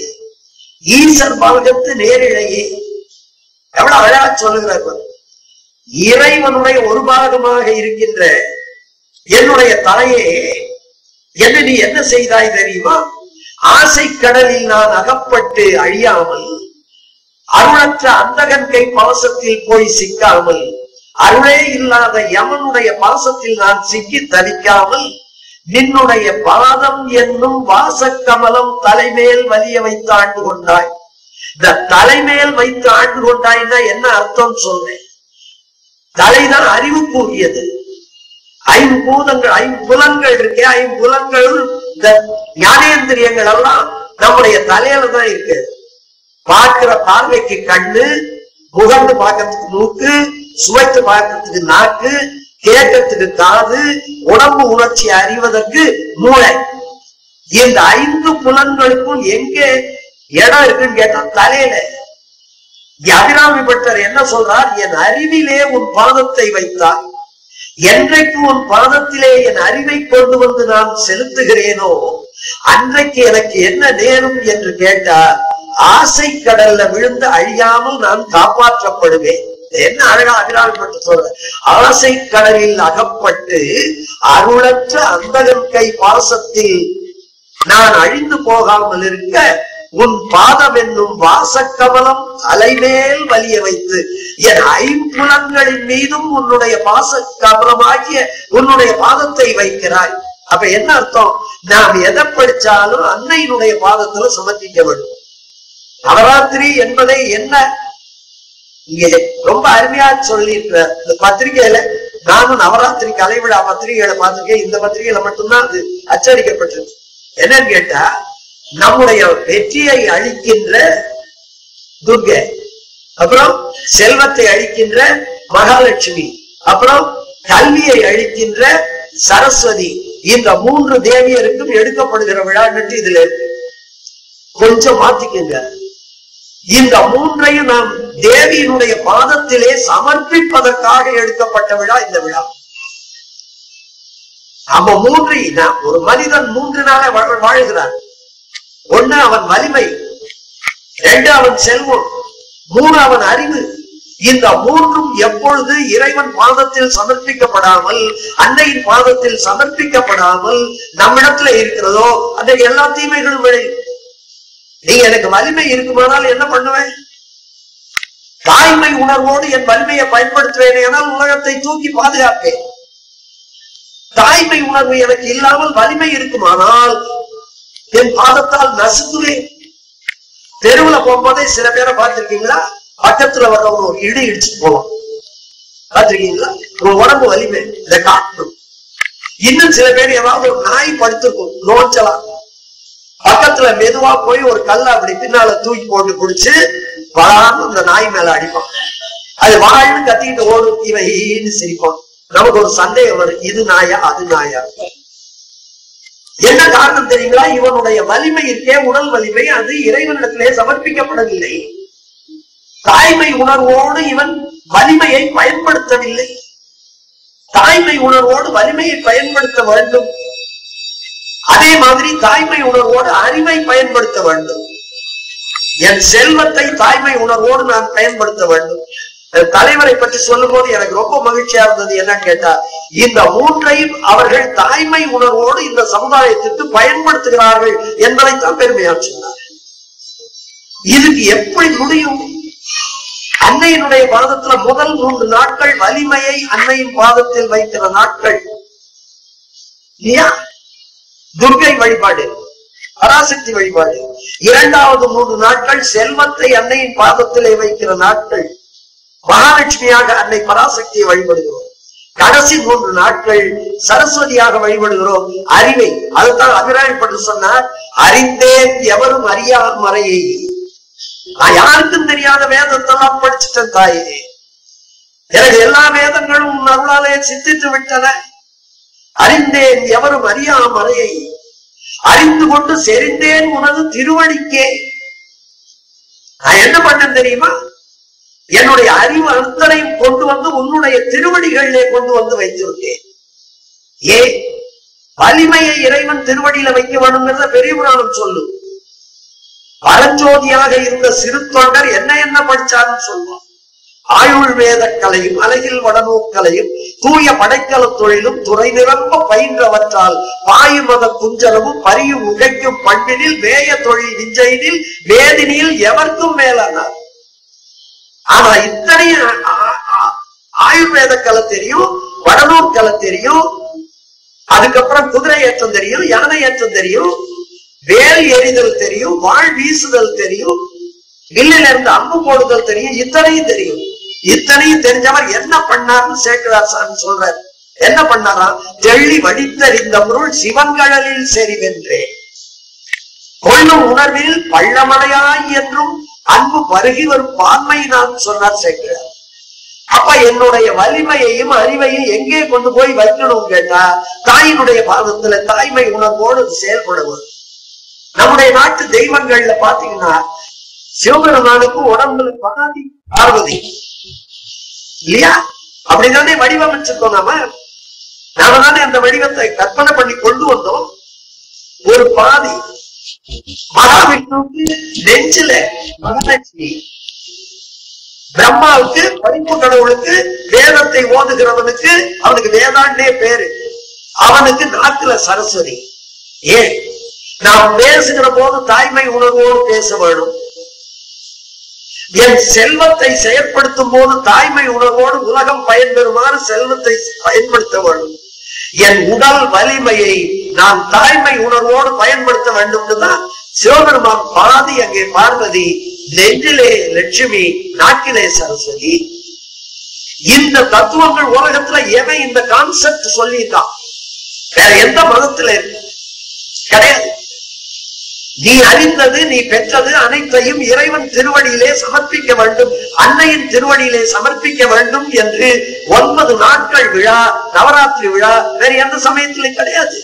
ஈசன் பாகத்து நேரிழையே எவ்வளவு அழகா சொல்லுகிறார் பாரு. இறைவனுடைய ஒரு பாகமாக இருக்கின்ற என்னுடைய தலையே என்ன நீ என்ன செய்தாய் தெரியுமா ஆசை கடலில் நான் அகப்பட்டு அழியாமல் அருளற்ற அந்தகன் கை பாசத்தில் போய் சிக்காமல் அருளே இல்லாத யமனுடைய பாசத்தில் நான் சிக்கி தவிக்காமல் நின்னுடைய பாதம் என்னும் வாசக்கமலம் தலைமேல் வலிய வைத்து ஆண்டு கொண்டாய் இந்த தலைமேல் வைத்து ஆண்டு கொண்டாய்னா என்ன அர்த்தம் சொன்னேன் தலைதான் அறிவுக்குரியது ஐம்பூதங்கள் ஐம்புலன்கள் இருக்கே ஐம்புலன்கள் இந்த ஞானேந்திரியங்கள் எல்லாம் நம்முடைய தலையில தான் இருக்கு பார்க்கிற பார்வைக்கு கண்ணு முகர்ந்து பார்க்கறதுக்கு மூக்கு சுவைத்து பார்க்கறதுக்கு நாக்கு கேட்கறதுக்கு காது உடம்பு உணர்ச்சி அறிவதற்கு மூளை இந்த ஐந்து புலன்களுக்கும் எங்க இடம் இருக்குன்னு கேட்டா தலையில இங்க அபிராமி பட்டர் என்ன சொல்றார் என் அறிவிலே உன் பாதத்தை வைத்தார் என்றைக்கு உன் பாதத்திலே என் அறிவை கொண்டு வந்து நான் செலுத்துகிறேனோ அன்றைக்கு எனக்கு என்ன நேரும் என்று கேட்டார் ஆசை கடல்ல விழுந்து அழியாமல் நான் காப்பாற்றப்படுவேன் என்ன அழகா அபிராமி பட்டர் சொல்ற ஆசை கடலில் அகப்பட்டு அருளற்ற அந்தகன் கை பாசத்தில் நான் அழிந்து போகாமல் இருக்க உன் பாதம் என்னும் வாசக்கமலம் அலைமேல் வலிய வைத்து என் ஐம்புலன்களின் மீதும் உன்னுடைய பாச கமலமாகிய உன்னுடைய பாதத்தை வைக்கிறாய் அப்ப என்ன அர்த்தம் நாம் எதை படிச்சாலும் அன்னையினுடைய பாதத்துல சமர்ப்பிக்க வேண்டும் நவராத்திரி என்பதை என்ன இங்க ரொம்ப அருமையா சொல்லியிருக்கிற இந்த பத்திரிகையில நானும் நவராத்திரி கலைவிழா பத்திரிகைகளை பார்த்திருக்கேன் இந்த பத்திரிகையில மட்டும்தான் அது அச்சடிக்கப்பட்டிருக்கு என்னன்னு கேட்டா நம்முடைய வெற்றியை அளிக்கின்ற துர்கை அப்புறம் செல்வத்தை அளிக்கின்ற மகாலட்சுமி அப்புறம் கல்வியை அளிக்கின்ற சரஸ்வதி இந்த மூன்று தேவியருக்கும் எடுக்கப்படுகிற விழான்ட்டு இதுல இருக்கு கொஞ்சம் மாத்திக்கங்க இந்த மூன்றையும் நாம் தேவியினுடைய பாதத்திலே சமர்ப்பிப்பதற்காக எடுக்கப்பட்ட விழா இந்த விழா நம்ம மூன்று நாம் ஒரு மனிதன் மூன்று நாள வாழ்- வாழ்கிறான் ஒண்ணு அவன் வலிமை ரெண்டு அவன் செல்வம் மூணு அவன் அறிவு இந்த மூன்றும் எப்பொழுது இறைவன் பாதத்தில் சமர்ப்பிக்கப்படாமல் அன்னையின் பாதத்தில் சமர்ப்பிக்கப்படாமல் நம்மிடத்துல இருக்கிறதோ அந்த எல்லா தீமைகளும் விளையும் நீ எனக்கு வலிமை இருக்குமானால் என்ன பண்ணுவேன் தாய்மை உணர்வோடு என் வலிமையை பயன்படுத்துவேன் ஆனால் உலகத்தை தூக்கி பாதுகாப்பேன் தாய்மை உணர்வு எனக்கு இல்லாமல் வலிமை இருக்குமானால் என் பாதத்தால் நசுக்குவேன் தெருவுல போகும்போதே சில பேரை பார்த்திருக்கீங்களா பக்கத்துல வர்றவங்க ஒரு இடி இடிச்சுட்டு போவான் பார்த்திருக்கீங்களா உங்க உடம்பு வலிமை இதை காட்டணும் இன்னும் சில பேர் ஏதாவது ஒரு நாய் படுத்திருக்கும் நோஞ்சலாம் பக்கத்துல மெதுவா போய் ஒரு கல்ல அப்படி பின்னால தூக்கி போட்டு குடிச்சு வளான்னு அந்த நாய் மேல அடிப்பான் அது வாழ்னு கத்திக்கிட்டு ஓடும் இவன் ஈன்னு சிரிப்பான் நமக்கு ஒரு சந்தேகம் வரும் இது நாயா அது நாயா என்ன காரணம் தெரியுங்களா இவனுடைய வலிமை இருக்கே உடல் வலிமை அது இறைவனிடத்திலே சமர்ப்பிக்கப்படவில்லை தாய்மை உணர்வோடு இவன் வலிமையை பயன்படுத்தவில்லை தாய்மை உணர்வோடு வலிமையை பயன்படுத்த வேண்டும் அதே மாதிரி தாய்மை உணர்வோடு அறிவை பயன்படுத்த வேண்டும் என் செல்வத்தை தாய்மை உணர்வோடு நான் பயன்படுத்த வேண்டும் அஹ் தலைவரை பற்றி சொல்லும் போது எனக்கு ரொம்ப மகிழ்ச்சியா இருந்தது என்னன்னு கேட்டா இந்த மூன்றையும் அவர்கள் தாய்மை உணர்வோடு இந்த சமுதாயத்திற்கு பயன்படுத்துகிறார்கள் என்பதைத்தான் பெருமையா சொன்னார் இதுக்கு எப்படி முடியும் அன்னையினுடைய பாதத்துல முதல் மூன்று நாட்கள் வலிமையை அன்னையின் பாதத்தில் வைக்கிற நாட்கள் இல்லையா துர்கை வழிபாடு பராசக்தி வழிபாடு இரண்டாவது மூன்று நாட்கள் செல்வத்தை அன்னையின் பாதத்திலே வைக்கிற நாட்கள் மகாலட்சுமியாக அன்னை பராசக்தியை வழிபடுகிறோம் கடைசி மூன்று நாட்கள் சரஸ்வதியாக வழிபடுகிறோம் அறிவை அதுதான் அபிராமிப்பட்டு சொன்னார் அறிந்தேன் எவரும் அறியார் மறையை நான் யாருக்கும் தெரியாத வேதத்தெல்லாம் படிச்சுட்டேன் தாயே எனக்கு எல்லா வேதங்களும் உன் அருளாலே சித்தித்து விட்டன அறிந்தேன் எவரும் அறியா மறையை அறிந்து கொண்டு செறிந்தேன் உனது திருவடிக்கே நான் என்ன பண்ணேன் தெரியுமா என்னுடைய அறிவு அத்தனையும் கொண்டு வந்து உன்னுடைய திருவடிகளிலே கொண்டு வந்து வைத்திருக்கேன் ஏ வலிமையை இறைவன் திருவடியில வைக்க வேணுங்கிறத பெரிய புராணம் சொல்லு பரஞ்சோதியாக இருந்த சிறு தொண்டர் என்ன என்ன படிச்சாருன்னு சொல்லுவான் ஆயுள் வேத கலையும் அழகில் வடநூக்கலையும் தூய படைக்கல தொழிலும் துறை நிரம்ப பயின்றவற்றால் பாயுமத குஞ்சரமும் பரியும் உழைக்கும் பண்பினில் வேய தொழில் விஞ்சையினில் வேதினியில் எவர்க்கும் மேலானார் ஆனா இத்தனை ஆ- ஆ- ஆயுர்வேத கலை தெரியும் வடநூல் கலை தெரியும் அதுக்கப்புறம் குதிரை ஏற்றம் தெரியும் யானை ஏற்றம் தெரியும் வேல் எறிதல் தெரியும் வாழ் வீசுதல் தெரியும் வில்லில இருந்து அம்பு போடுதல் தெரியும் இத்தனையும் தெரியும் இத்தனையும் தெரிஞ்சவர் என்ன பண்ணார்னு சேக்கரார் சாமி சொல்றார் என்ன பண்ணாராம் தெள்ளி வடித்தறிந்த பொருள் சிவன்கடலில் செறிவென்றே கொள்ளும் உணர்வில் பள்ளமடையாய் என்றும் அன்பு பருகி வரும் பான்மை நான் சொன்னார் சேக்கரார் அப்ப என்னுடைய வலிமையையும் அறிவையும் எங்கே கொண்டு போய் வைக்கணும் கேட்டா தாயினுடைய பாதத்துல தாய்மை உணர்வோடு அது செயல்படுவது நம்முடைய நாட்டு தெய்வங்கள்ல பாத்தீங்கன்னா சிவபெருமானுக்கு உடம்புல பாதி பார்வதி இல்லையா அப்படிதானே வடிவமைச்சிருக்கோம் நாம நாம தானே அந்த வடிவத்தை கற்பனை பண்ணி கொண்டு வந்தோம் ஒரு பாதி மகாவிஷ்ணுவுக்கு நெஞ்சில மகாலட்சுமி பிரம்மாவுக்கு படிப்பு கடவுளுக்கு வேதத்தை ஓதுகிறவனுக்கு அவனுக்கு வேதாண்டே பேரு அவனுக்கு நாக்குல சரஸ்வதி ஏன் நாம் பேசுகிற போது தாய்மை உணர்வோடு பேச வேண்டும் என் செல்வத்தை செயற்படுத்தும் போது தாய்மை உணர்வோடு உலகம் பயன்பெறுமாறு செல்வத்தை பயன்படுத்த வேண்டும் என் உடல் வலிமையை நான் தாய்மை உணர்வோடு பயன்படுத்த வேண்டும்னு தான் சிவபெருமான் பாதி அங்கே பார்வதி நெஞ்சிலே லட்சுமி நாக்கிலே சரஸ்வதி இந்த தத்துவங்கள் உலகத்துல எவன் இந்த கான்செப்ட் சொல்லியிருக்கான் வேற எந்த மதத்துல இருக்கு கிடையாது நீ அறிந்தது நீ பெற்றது அனைத்தையும் இறைவன் திருவடியிலே சமர்ப்பிக்க வேண்டும் அன்னையின் திருவடியிலே சமர்ப்பிக்க வேண்டும் என்று ஒன்பது நாட்கள் விழா நவராத்திரி விழா வேற எந்த சமயத்திலும் கிடையாது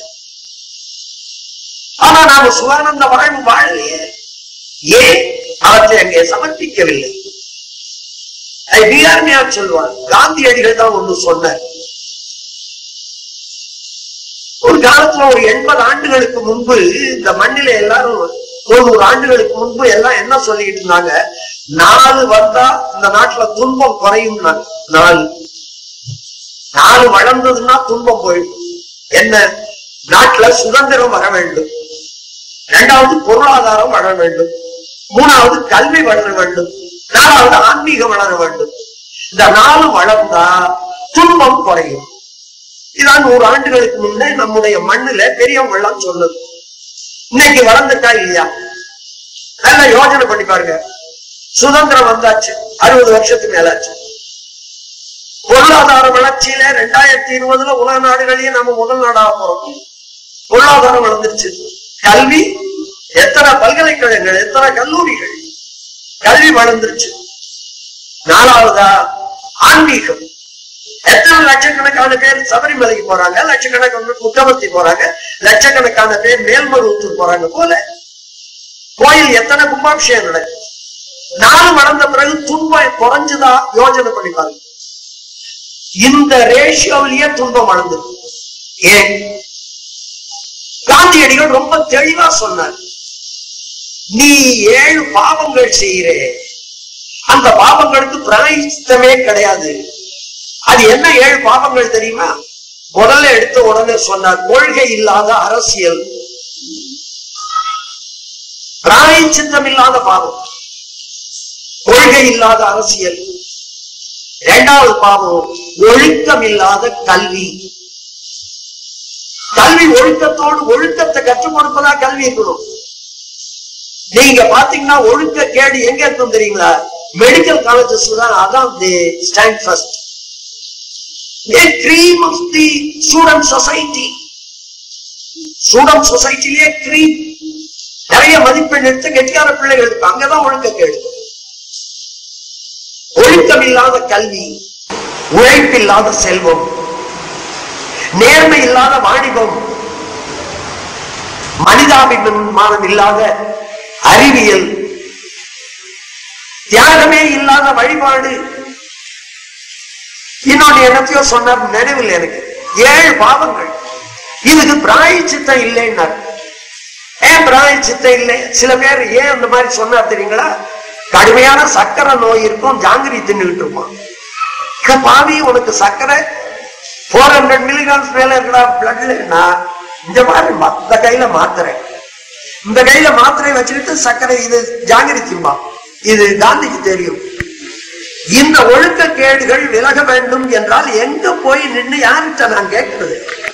ஆனா நாம சுகானந்த வாழ்வு வாழலையே ஏன் அவற்றை அங்கே சமர்ப்பிக்கவில்லை அதை பிஆர்மியார் சொல்வார் காந்தியடிகள் தான் ஒண்ணு சொன்னார் ஒரு காலத்துல ஒரு எண்பது ஆண்டுகளுக்கு முன்பு இந்த மண்ணில எல்லாரும் ஒரு நூறு ஆண்டுகளுக்கு முன்பு எல்லாம் என்ன சொல்லிட்டு இருந்தாங்க நாலு வந்தா இந்த நாட்டுல துன்பம் குறையும் நாலு நாலு வளர்ந்ததுன்னா துன்பம் போயிடும் என்ன நாட்டுல சுதந்திரம் வர வேண்டும் இரண்டாவது பொருளாதாரம் வளர வேண்டும் மூணாவது கல்வி வளர வேண்டும் நாலாவது ஆன்மீகம் வளர வேண்டும் இந்த நாலு வளர்ந்தா துன்பம் குறையும் இதான் நூறு ஆண்டுகளுக்கு முன்னே நம்முடைய மண்ணுல பெரியவங்க எல்லாம் சொன்னது இன்னைக்கு வளர்ந்துட்டா இல்லையா நல்ல யோசனை பண்ணி பாருங்க சுதந்திரம் வந்தாச்சு அறுபது வருஷத்துக்கு மேலாச்சு பொருளாதார வளர்ச்சியில ரெண்டாயிரத்தி இருபதுல உலக நாடுகளையும் நம்ம முதல் நாடாக போறோம் பொருளாதாரம் வளர்ந்துருச்சு கல்வி எத்தனை பல்கலைக்கழகங்கள் எத்தனை கல்லூரிகள் கல்வி வளர்ந்துருச்சு நாலாவதா ஆன்மீகம் எத்தனை லட்சக்கணக்கான பேர் சபரிமலைக்கு போறாங்க லட்சக்கணக்கான குற்றவர்த்தி போறாங்க லட்சக்கணக்கான பேர் மேல்மருவத்தூர் போறாங்க போல கோயில் எத்தனை கும்பாபிஷேகம் நடக்கும் நாலு வளர்ந்த பிறகு துன்பம் குறைஞ்சுதா யோஜனை பண்ணி பாருங்க இந்த ரேஷியோவிலேயே துன்பம் வளர்ந்தது ஏன் காந்தியடிகள் ரொம்ப தெளிவா சொன்னார் நீ ஏழு பாவங்கள் செய்கிறே அந்த பாவங்களுக்கு பிராயச்சித்தமே கிடையாது அது என்ன ஏழு பாவங்கள் தெரியுமா முதல்ல எடுத்த உடனே சொன்னார் கொள்கை இல்லாத அரசியல் பிராயச்சித்தம் இல்லாத பாவம் கொள்கை இல்லாத அரசியல் இரண்டாவது பாவம் ஒழுக்கம் இல்லாத கல்வி கல்வி ஒழுக்கத்தோடு ஒழுக்கத்தை கற்றுக் கொடுப்பதா கல்வி இருக்கணும் நீங்க பாத்தீங்கன்னா ஒழுக்க கேடு எங்க இருக்கும் தெரியுங்களா மெடிக்கல் காலேஜஸ் தான் அதான் stand first a cream of the student society student சொசைட்டிலேயே cream நிறைய மதிப்பெண் எடுத்து கெட்டியார பிள்ளைகள் இருக்கு அங்கதான் ஒழுக்க கேடு ஒழுக்கம் இல்லாத கல்வி உழைப்பில்லாத செல்வம் நேர்மை இல்லாத வாணிபம் மனிதாபிமானம் இல்லாத அறிவியல் தியாகமே இல்லாத வழிபாடு இன்னொன்னு என்னத்தையோ சொன்னார் நினைவில் எனக்கு ஏழு பாவங்கள் இதுக்கு பிராயச்சித்தம் இல்லைன்னார் ஏன் பிராயச்சித்தம் இல்லை சில பேர் ஏன் அந்த மாதிரி சொன்னார் தெரியுங்களா கடுமையான சக்கரை நோய் இருக்கும் ஜாங்கிரி தின்னுகிட்டு இருப்பான் "இக்க பாவி உனக்கு சக்கரை போர் ஹண்ட்ரட் மில்லிகிராம்ஸ் மேல இருக்கா பிளட்ல இந்த மாதிரி மத்த கையில மாத்திரை இந்த கையில மாத்திரை வச்சுக்கிட்டு சர்க்கரை இது ஜாங்கிரி திம்பா இது காந்திக்கு தெரியும் இந்த ஒழுக்க கேடுகள் விலக வேண்டும் என்றால் எங்க போய் நின்று யார்கிட்ட நான் கேட்கிறது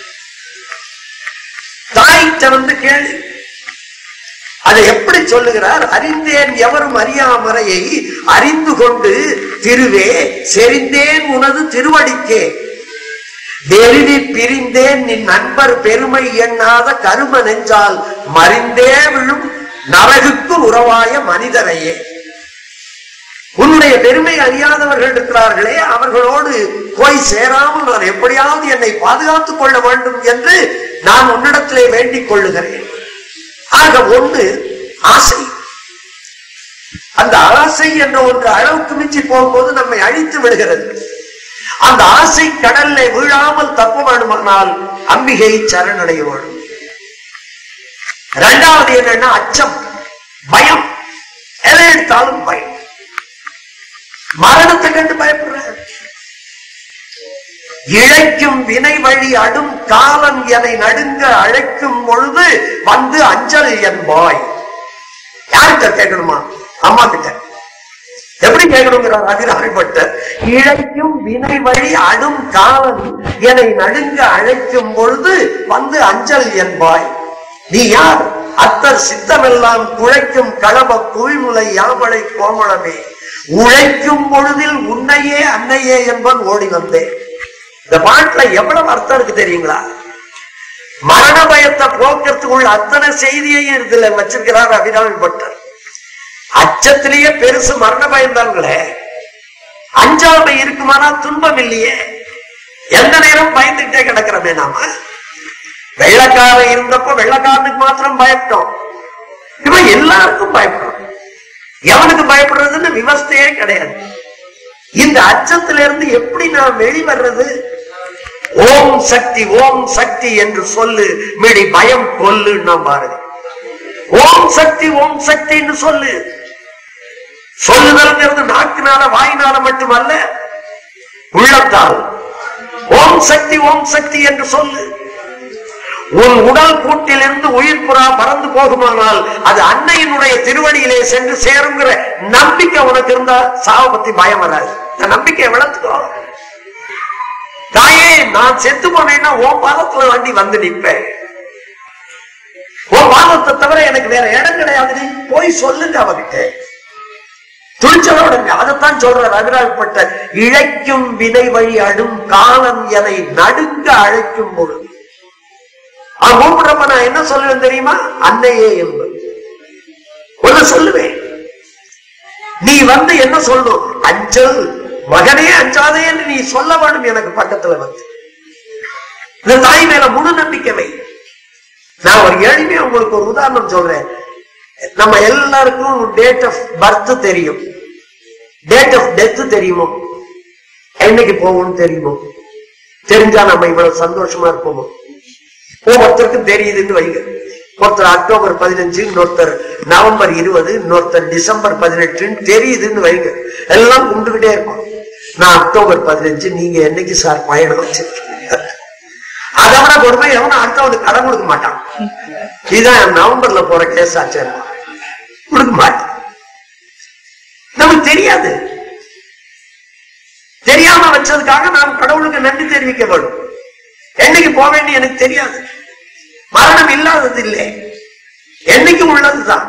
தாய்கிட்ட வந்து கேளு அதை எப்படி சொல்லுகிறார் அறிந்தேன் எவரும் அறியாமறையை அறிந்து கொண்டு திருவே செறிந்தேன் உனது திருவடிக்கே வெறுவி பிரிந்தேன் நின் நண்பர் பெருமை எண்ணாத கரும நெஞ்சால் மறிந்தே விழும் நரகுக்கு உறவாய மனிதரையே உன்னுடைய பெருமை அறியாதவர்கள் இருக்கிறார்களே அவர்களோடு போய் சேராமல் நான் எப்படியாவது என்னை பாதுகாத்துக் கொள்ள வேண்டும் என்று நான் உன்னிடத்திலே வேண்டிக் கொள்ளுகிறேன் ஆக ஒண்ணு ஆசை அந்த ஆசை என்ற ஒன்று அளவுக்கு மிஞ்சி போகும்போது நம்மை அழித்து விடுகிறது அந்த ஆசை கடல்ல வீழாமல் தப்ப வேண்டுமானால் அம்பிகை சரணடைய வேண்டும் இரண்டாவது என்னன்னா அச்சம் பயம் எதை எடுத்தாலும் பயம் மரணத்தை கண்டு பயப்படுறார் இழைக்கும் வினை வழி அடும் காலம் என நடுங்க அழைக்கும் பொழுது வந்து அஞ்சல் என்பாய் யார்கிட்ட கேட்கணுமா அம்மா கிட்ட எப்படி கேட்கணுங்கிறார் அதிராமைப்பட்டர் இழைக்கும் வினை வழி அடும் காலம் என்னை நடுங்க அழைக்கும் பொழுது வந்து அஞ்சல் என்பாய் நீ யார் அத்தர் சித்தமெல்லாம் குழைக்கும் களம குவிமுலை யாமலை கோமளமே உழைக்கும் பொழுதில் உன்னையே அன்னையே என்பன் ஓடி வந்தேன் இந்த பாட்டுல எவ்வளவு அர்த்தம் இருக்கு தெரியுங்களா மரண பயத்தை போக்குறதுக்குள்ள அத்தனை செய்தியையும் இதுல வச்சிருக்கிறார் அபிராமி பட்டர் அச்சத்திலேயே பெருசு மரண பயந்தாங்களே அஞ்சாமை இருக்குமானா துன்பம் இல்லையே எந்த நேரம் பயந்துகிட்டே கிடக்கிறோமே நாம வெள்ளக்காரன் இருந்தப்போ வெள்ளக்காரனுக்கு மாத்திரம் பயப்பட்டோம் இப்ப எல்லாருக்கும் பயப்படுறோம் எவனுக்கு பயப்படுறதுன்னு விவஸ்தையே கிடையாது இந்த அச்சத்திலிருந்து எப்படி நாம் வெளிவர்றது ஓம் சக்தி ஓம் சக்தி என்று சொல்லு மிடி பயம் கொல்லு நாம் பாருங்க ஓம் சக்தி ஓம் சக்தின்னு சொல்லு சொல்லுதல்ங்கிறது நாக்குனால வாயினால மட்டுமல்ல உள்ளத்தால் ஓம் சக்தி ஓம் சக்தி என்று சொல்லு உன் உடல் கூட்டிலிருந்து உயிர் புறா பறந்து போகுமானால் அது அன்னையினுடைய திருவடியிலே சென்று சேருங்கிற நம்பிக்கை உனக்கு இருந்தா சாவை பத்தி பயம் வராது இந்த நம்பிக்கையை வளர்த்துக்கோ தாயே நான் செத்து போனேன்னா உன் பாதத்துல வண்டி வந்து நிப்பேன் உன் பாதத்தை தவிர எனக்கு வேற இடம் கிடையாது நீ போய் சொல்லுங்க அவகிட்ட துணிச்சலோட அதைத்தான் சொல்ற ரவிராஜப்பட்ட இழைக்கும் வினை வழி அடும் காலம் என நடுங்க அழைக்கும் பொழுது அவன் கூப்பிடுறப்ப நான் என்ன சொல்லுவேன் தெரியுமா அன்னையே என்பது ஒண்ணு சொல்லுவேன் நீ வந்து என்ன சொல்லணும் அஞ்சல் மகனே அஞ்சாதே என்று நீ சொல்ல வேண்டும் எனக்கு பக்கத்துல வந்து இந்த தாய் மேல முழு நம்பிக்கை வை நான் ஒரு எளிமையா உங்களுக்கு ஒரு உதாரணம் சொல்றேன் நம்ம எல்லாருக்கும் டேட் ஆஃப் பர்த் தெரியும் டேட் ஆஃப் டெத் தெரியுமோ என்னைக்கு போகும்னு தெரியுமோ தெரிஞ்சா நம்ம இவ்வளவு சந்தோஷமா இருப்போமோ ஒவ்வொருத்தருக்கும் தெரியுதுன்னு வைங்க ஒருத்தர் அக்டோபர் பதினஞ்சு இன்னொருத்தர் நவம்பர் இருபது இன்னொருத்தர் டிசம்பர் பதினெட்டுன்னு தெரியுதுன்னு வைங்க எல்லாம் கும்பிட்டுக்கிட்டே இருப்போம் நான் அக்டோபர் பதினஞ்சு நீங்க என்னைக்கு சார் பயணம் வச்சிருக்கீங்க அதை விட கொடுமை எவனும் அடுத்தவனுக்கு கடன் கொடுக்க மாட்டான் இதுதான் நவம்பர்ல போற கேஸ் ஆச்சு கொடுக்க மாட்டான் நமக்கு தெரியாது தெரியாம வச்சதுக்காக நாம் கடவுளுக்கு நன்றி தெரிவிக்க வேண்டும் என்னைக்கு போவேன்னு எனக்கு தெரியாது மரணம் இல்லாதது இல்லை என்னைக்கு உள்ளதுதான்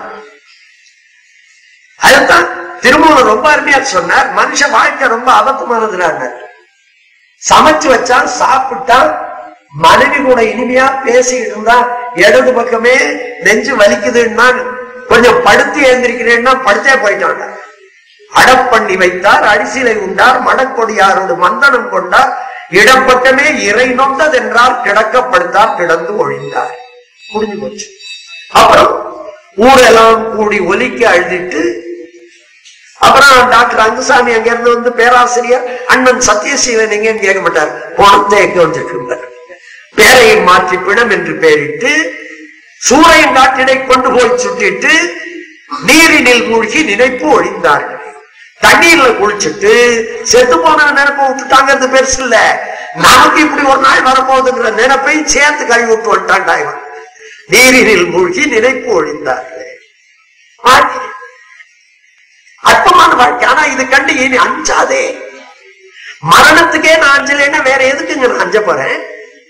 அதுதான் திருமூலர் ரொம்ப அருமையா சொன்னார் மனுஷ வாழ்க்கை ரொம்ப அபத்தமானதுனாங்க சமைச்சு வச்சா சாப்பிட்டா மனைவி கூட இனிமையா பேசிக்கிட்டு இருந்தா இடது பக்கமே நெஞ்சு வலிக்குதுன்னா கொஞ்சம் படுத்து எழுந்திருக்கிறேன்னா படுத்தே போயிட்டாங்க அடப்பண்ணி வைத்தார் அரிசிலை உண்டார் மடக்கொடியாரோடு மந்தனம் கொண்டார் இடப்பட்டமே இறை நொந்ததென்றால் கிடக்கப்படுத்தார் கிடந்து ஒழிந்தார் முடிஞ்சு போச்சு அப்புறம் ஊரெல்லாம் கூடி ஒலிக்க அழுதிட்டு அப்புறம் டாக்டர் அங்குசாமி அங்க இருந்து வந்து பேராசிரியர் அண்ணன் சத்யசீலன் எங்கன்னு கேட்க மாட்டார் பணத்தை எங்க வந்திருக்கின்றார் பேரை மாற்றி பிணம் என்று பெயரிட்டு சூறையின் காட்டினை கொண்டு போய் சுட்டிட்டு நீரினில் மூழ்கி நினைப்பு ஒழிந்தார்கள் தண்ணீர்ல குளிச்சுட்டு செத்து போன நினைப்பை விட்டுட்டாங்கிறது பெருசு இல்ல நமக்கு இப்படி ஒரு நாள் வரப்போகுதுங்கிற நினைப்பையும் சேர்த்து கழுவி விட்டு வந்துட்டான்டா இவன் நீரினில் மூழ்கி நினைப்பு ஒழிந்தார்கள் வாழ்க்கை. அற்பமான வாழ்க்கை ஆனா இது கண்டு இனி அஞ்சாதே மரணத்துக்கே நான் அஞ்சலைன்னா வேற எதுக்குங்க நான் அஞ்ச போறேன்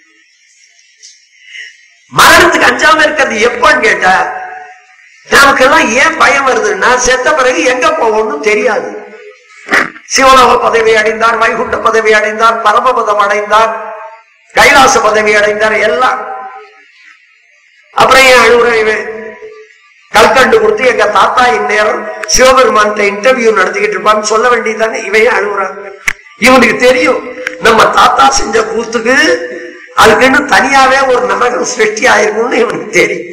மரணத்துக்கு அஞ்சாம இருக்கிறது எப்பன்னு கேட்டா நமக்கெல்லாம் ஏன் பயம் வருதுன்னா செத்த பிறகு எங்க போவோம்னு தெரியாது சிவலோக பதவி அடைந்தார் வைகுண்ட பதவி அடைந்தார் பரமபதம் அடைந்தார் கைலாச பதவி அடைந்தார் எல்லாம் அப்புறம் ஏன் அழுகுற இவன் கல்கண்டு கொடுத்து எங்க தாத்தா இந்நேரம் சிவபெருமான்கிட்ட இன்டர்வியூ நடத்திக்கிட்டு இருப்பான்னு சொல்ல வேண்டியதுதானே இவையே அழுகுறாங்க இவனுக்கு தெரியும் நம்ம தாத்தா செஞ்ச கூத்துக்கு அதுக்குன்னு தனியாவே ஒரு நரகம் சிருஷ்டி ஆயிருக்கும்னு இவனுக்கு தெரியும்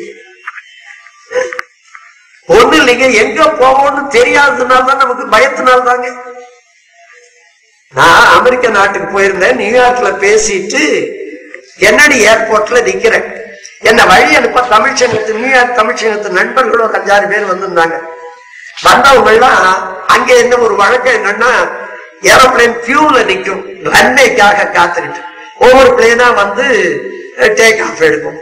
ஒண்ணு இல்லைங்க எங்க போவோம்னு தெரியாததுனால தான் நமக்கு பயத்தினால தாங்க நான் அமெரிக்க நாட்டுக்கு போயிருந்தேன் நியூயார்க்ல பேசிட்டு கென்னடி ஏர்போர்ட்ல நிக்கிறேன் என்ன வழி அனுப்ப தமிழ்ச்சங்கத்து நியூயார்க் தமிழ்ச்சங்கத்து நண்பர்களும் ஒரு அஞ்சாறு பேர் வந்திருந்தாங்க வந்தவங்க எல்லாம் அங்க என்ன ஒரு வழக்கம் என்னன்னா ஏரோப்ளேன் கியூல நிக்கும் ரன்வேக்காக காத்துக்கிட்டு ஒவ்வொரு பிளேனா வந்து டேக் ஆஃப் எடுக்கும்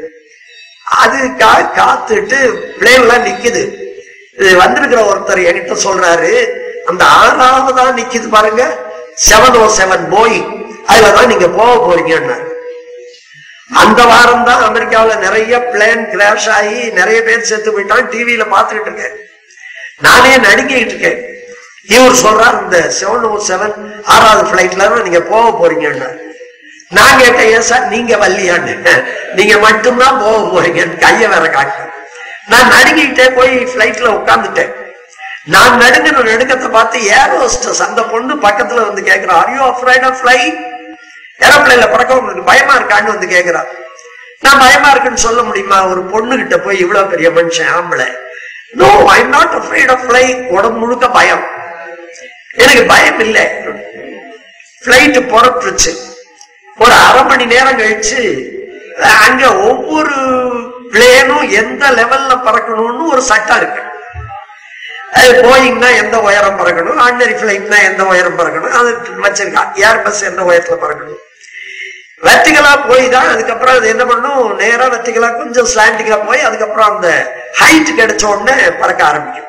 அதுக்காக காத்துட்டு பிளேன் எல்லாம் நிக்குது இது வந்திருக்கிற ஒருத்தர் என்கிட்ட சொல்றாரு அந்த ஆறாவதா நிக்குது பாருங்க செவன் ஓ செவன் போயிங் அதுலதான் நீங்க போக போறீங்கன்னா அந்த வாரம் தான் அமெரிக்காவுல நிறைய பிளேன் கிராஷ் ஆகி நிறைய பேர் செத்து போயிட்டான் டிவியில பாத்துக்கிட்டு இருக்கேன் நானே நடுங்கிட்டு இருக்கேன் இவர் சொல்றார் இந்த செவன் ஓ செவன் ஆறாவது பிளைட்ல நீங்க போக போறீங்கன்னா நான் கேட்டேன் ஏன் சார் நீங்க வல்லியான்னு நீங்க மட்டும்தான் போக போறீங்க கைய வேற காட்டு நான் நடுங்கிக்கிட்டே போய் பிளைட்ல உட்கார்ந்துட்டேன் நான் நடுங்கின நடுக்கத்தை பார்த்து ஏர் ஹோஸ்டஸ் அந்த பொண்ணு பக்கத்துல வந்து கேக்குறா are you afraid of fly ஏரோப்ளைன்ல பறக்க உங்களுக்கு பயமா இருக்கான்னு வந்து கேக்குறா நான் பயமா இருக்குன்னு சொல்ல முடியுமா ஒரு பொண்ணு கிட்ட போய் இவ்வளவு பெரிய மனுஷன் ஆம்பளை no I not afraid of fly உடம்பு முழுக்க பயம் எனக்கு பயம் இல்லை பிளைட் புறப்பட்டுச்சு ஒரு அரை மணி நேரம் கழிச்சு அங்க ஒவ்வொரு பிளேனும் எந்த லெவல்ல பறக்கணும்னு ஒரு சட்டம் இருக்கு அது போயிங்னா எந்த உயரம் பறக்கணும் ஆர்டினரி பிளைட்னா எந்த உயரம் பறக்கணும் அது வச்சிருக்கா ஏர் பஸ் எந்த உயரத்துல பறக்கணும் வெர்டிகலா போய் தான் அதுக்கப்புறம் அது என்ன பண்ணும் நேரா வெர்டிகலா கொஞ்சம் ஸ்லாண்டிக்கா போய் அதுக்கப்புறம் அந்த ஹைட் கிடைச்ச உடனே பறக்க ஆரம்பிக்கும்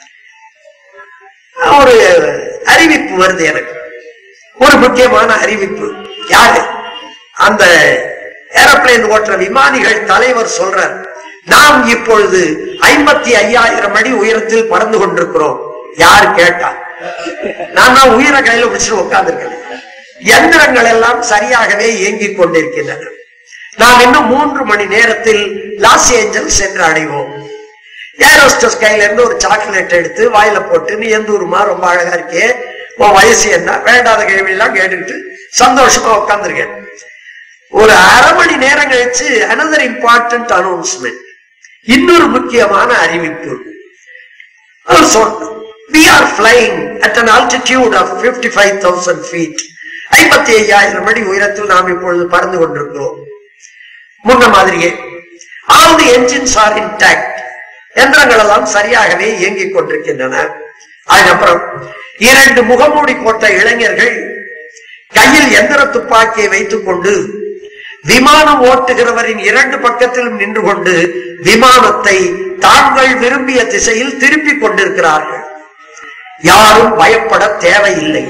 ஒரு அறிவிப்பு வருது எனக்கு ஒரு முக்கியமான அறிவிப்பு யாரு அந்த ஏரோப்ளேன் ஓட்டுற விமானிகள் தலைவர் சொல்றார் நாம் இப்பொழுது ஐம்பத்தி ஐயாயிரம் அடி உயரத்தில் பறந்து கொண்டிருக்கிறோம் யார் கேட்டா நான் தான் உயிரை கையில பிடிச்சு உட்கார்ந்துருக்கேன் எந்திரங்கள் எல்லாம் சரியாகவே இயங்கிக் கொண்டிருக்கின்றன நாம் இன்னும் மூன்று மணி நேரத்தில் லாஸ் ஏஞ்சல்ஸ் சென்று அடைவோம் ஏரோஸ்டஸ் கையில இருந்து ஒரு சாக்லேட் எடுத்து வாயில போட்டு நீ எந்த ஊருமா ரொம்ப அழகா இருக்கே உன் வயசு என்ன வேண்டாத கேள்வி எல்லாம் கேட்டுக்கிட்டு சந்தோஷமா உட்கார்ந்துருக்கேன் ஒரு அரை மணி நேரம் கழிச்சு அனதர் இம்பார்ட்டன்ட் அனௌன்ஸ்மெண்ட் இன்னொரு முக்கியமான அறிவிப்பு அவர் சொன்னார் we are flying at an altitude of 55,000 feet ஐம்பத்தி ஐயாயிரம் அடி உயரத்தில் நாம் இப்பொழுது பறந்து கொண்டிருக்கிறோம் முன்ன மாதிரியே all the engines are intact எந்திரங்கள் எல்லாம் சரியாகவே இயங்கிக் கொண்டிருக்கின்றன அதுக்கப்புறம் இரண்டு முகமூடி போட்ட இளைஞர்கள் கையில் எந்திர துப்பாக்கியை வைத்துக் கொண்டு விமானம் ஓட்டுகிறவரின் இரண்டு பக்கத்திலும் நின்று கொண்டு விமானத்தை தாங்கள் விரும்பிய திசையில் திருப்பிக் கொண்டிருக்கிறார்கள் யாரும் பயப்பட தேவையில்லை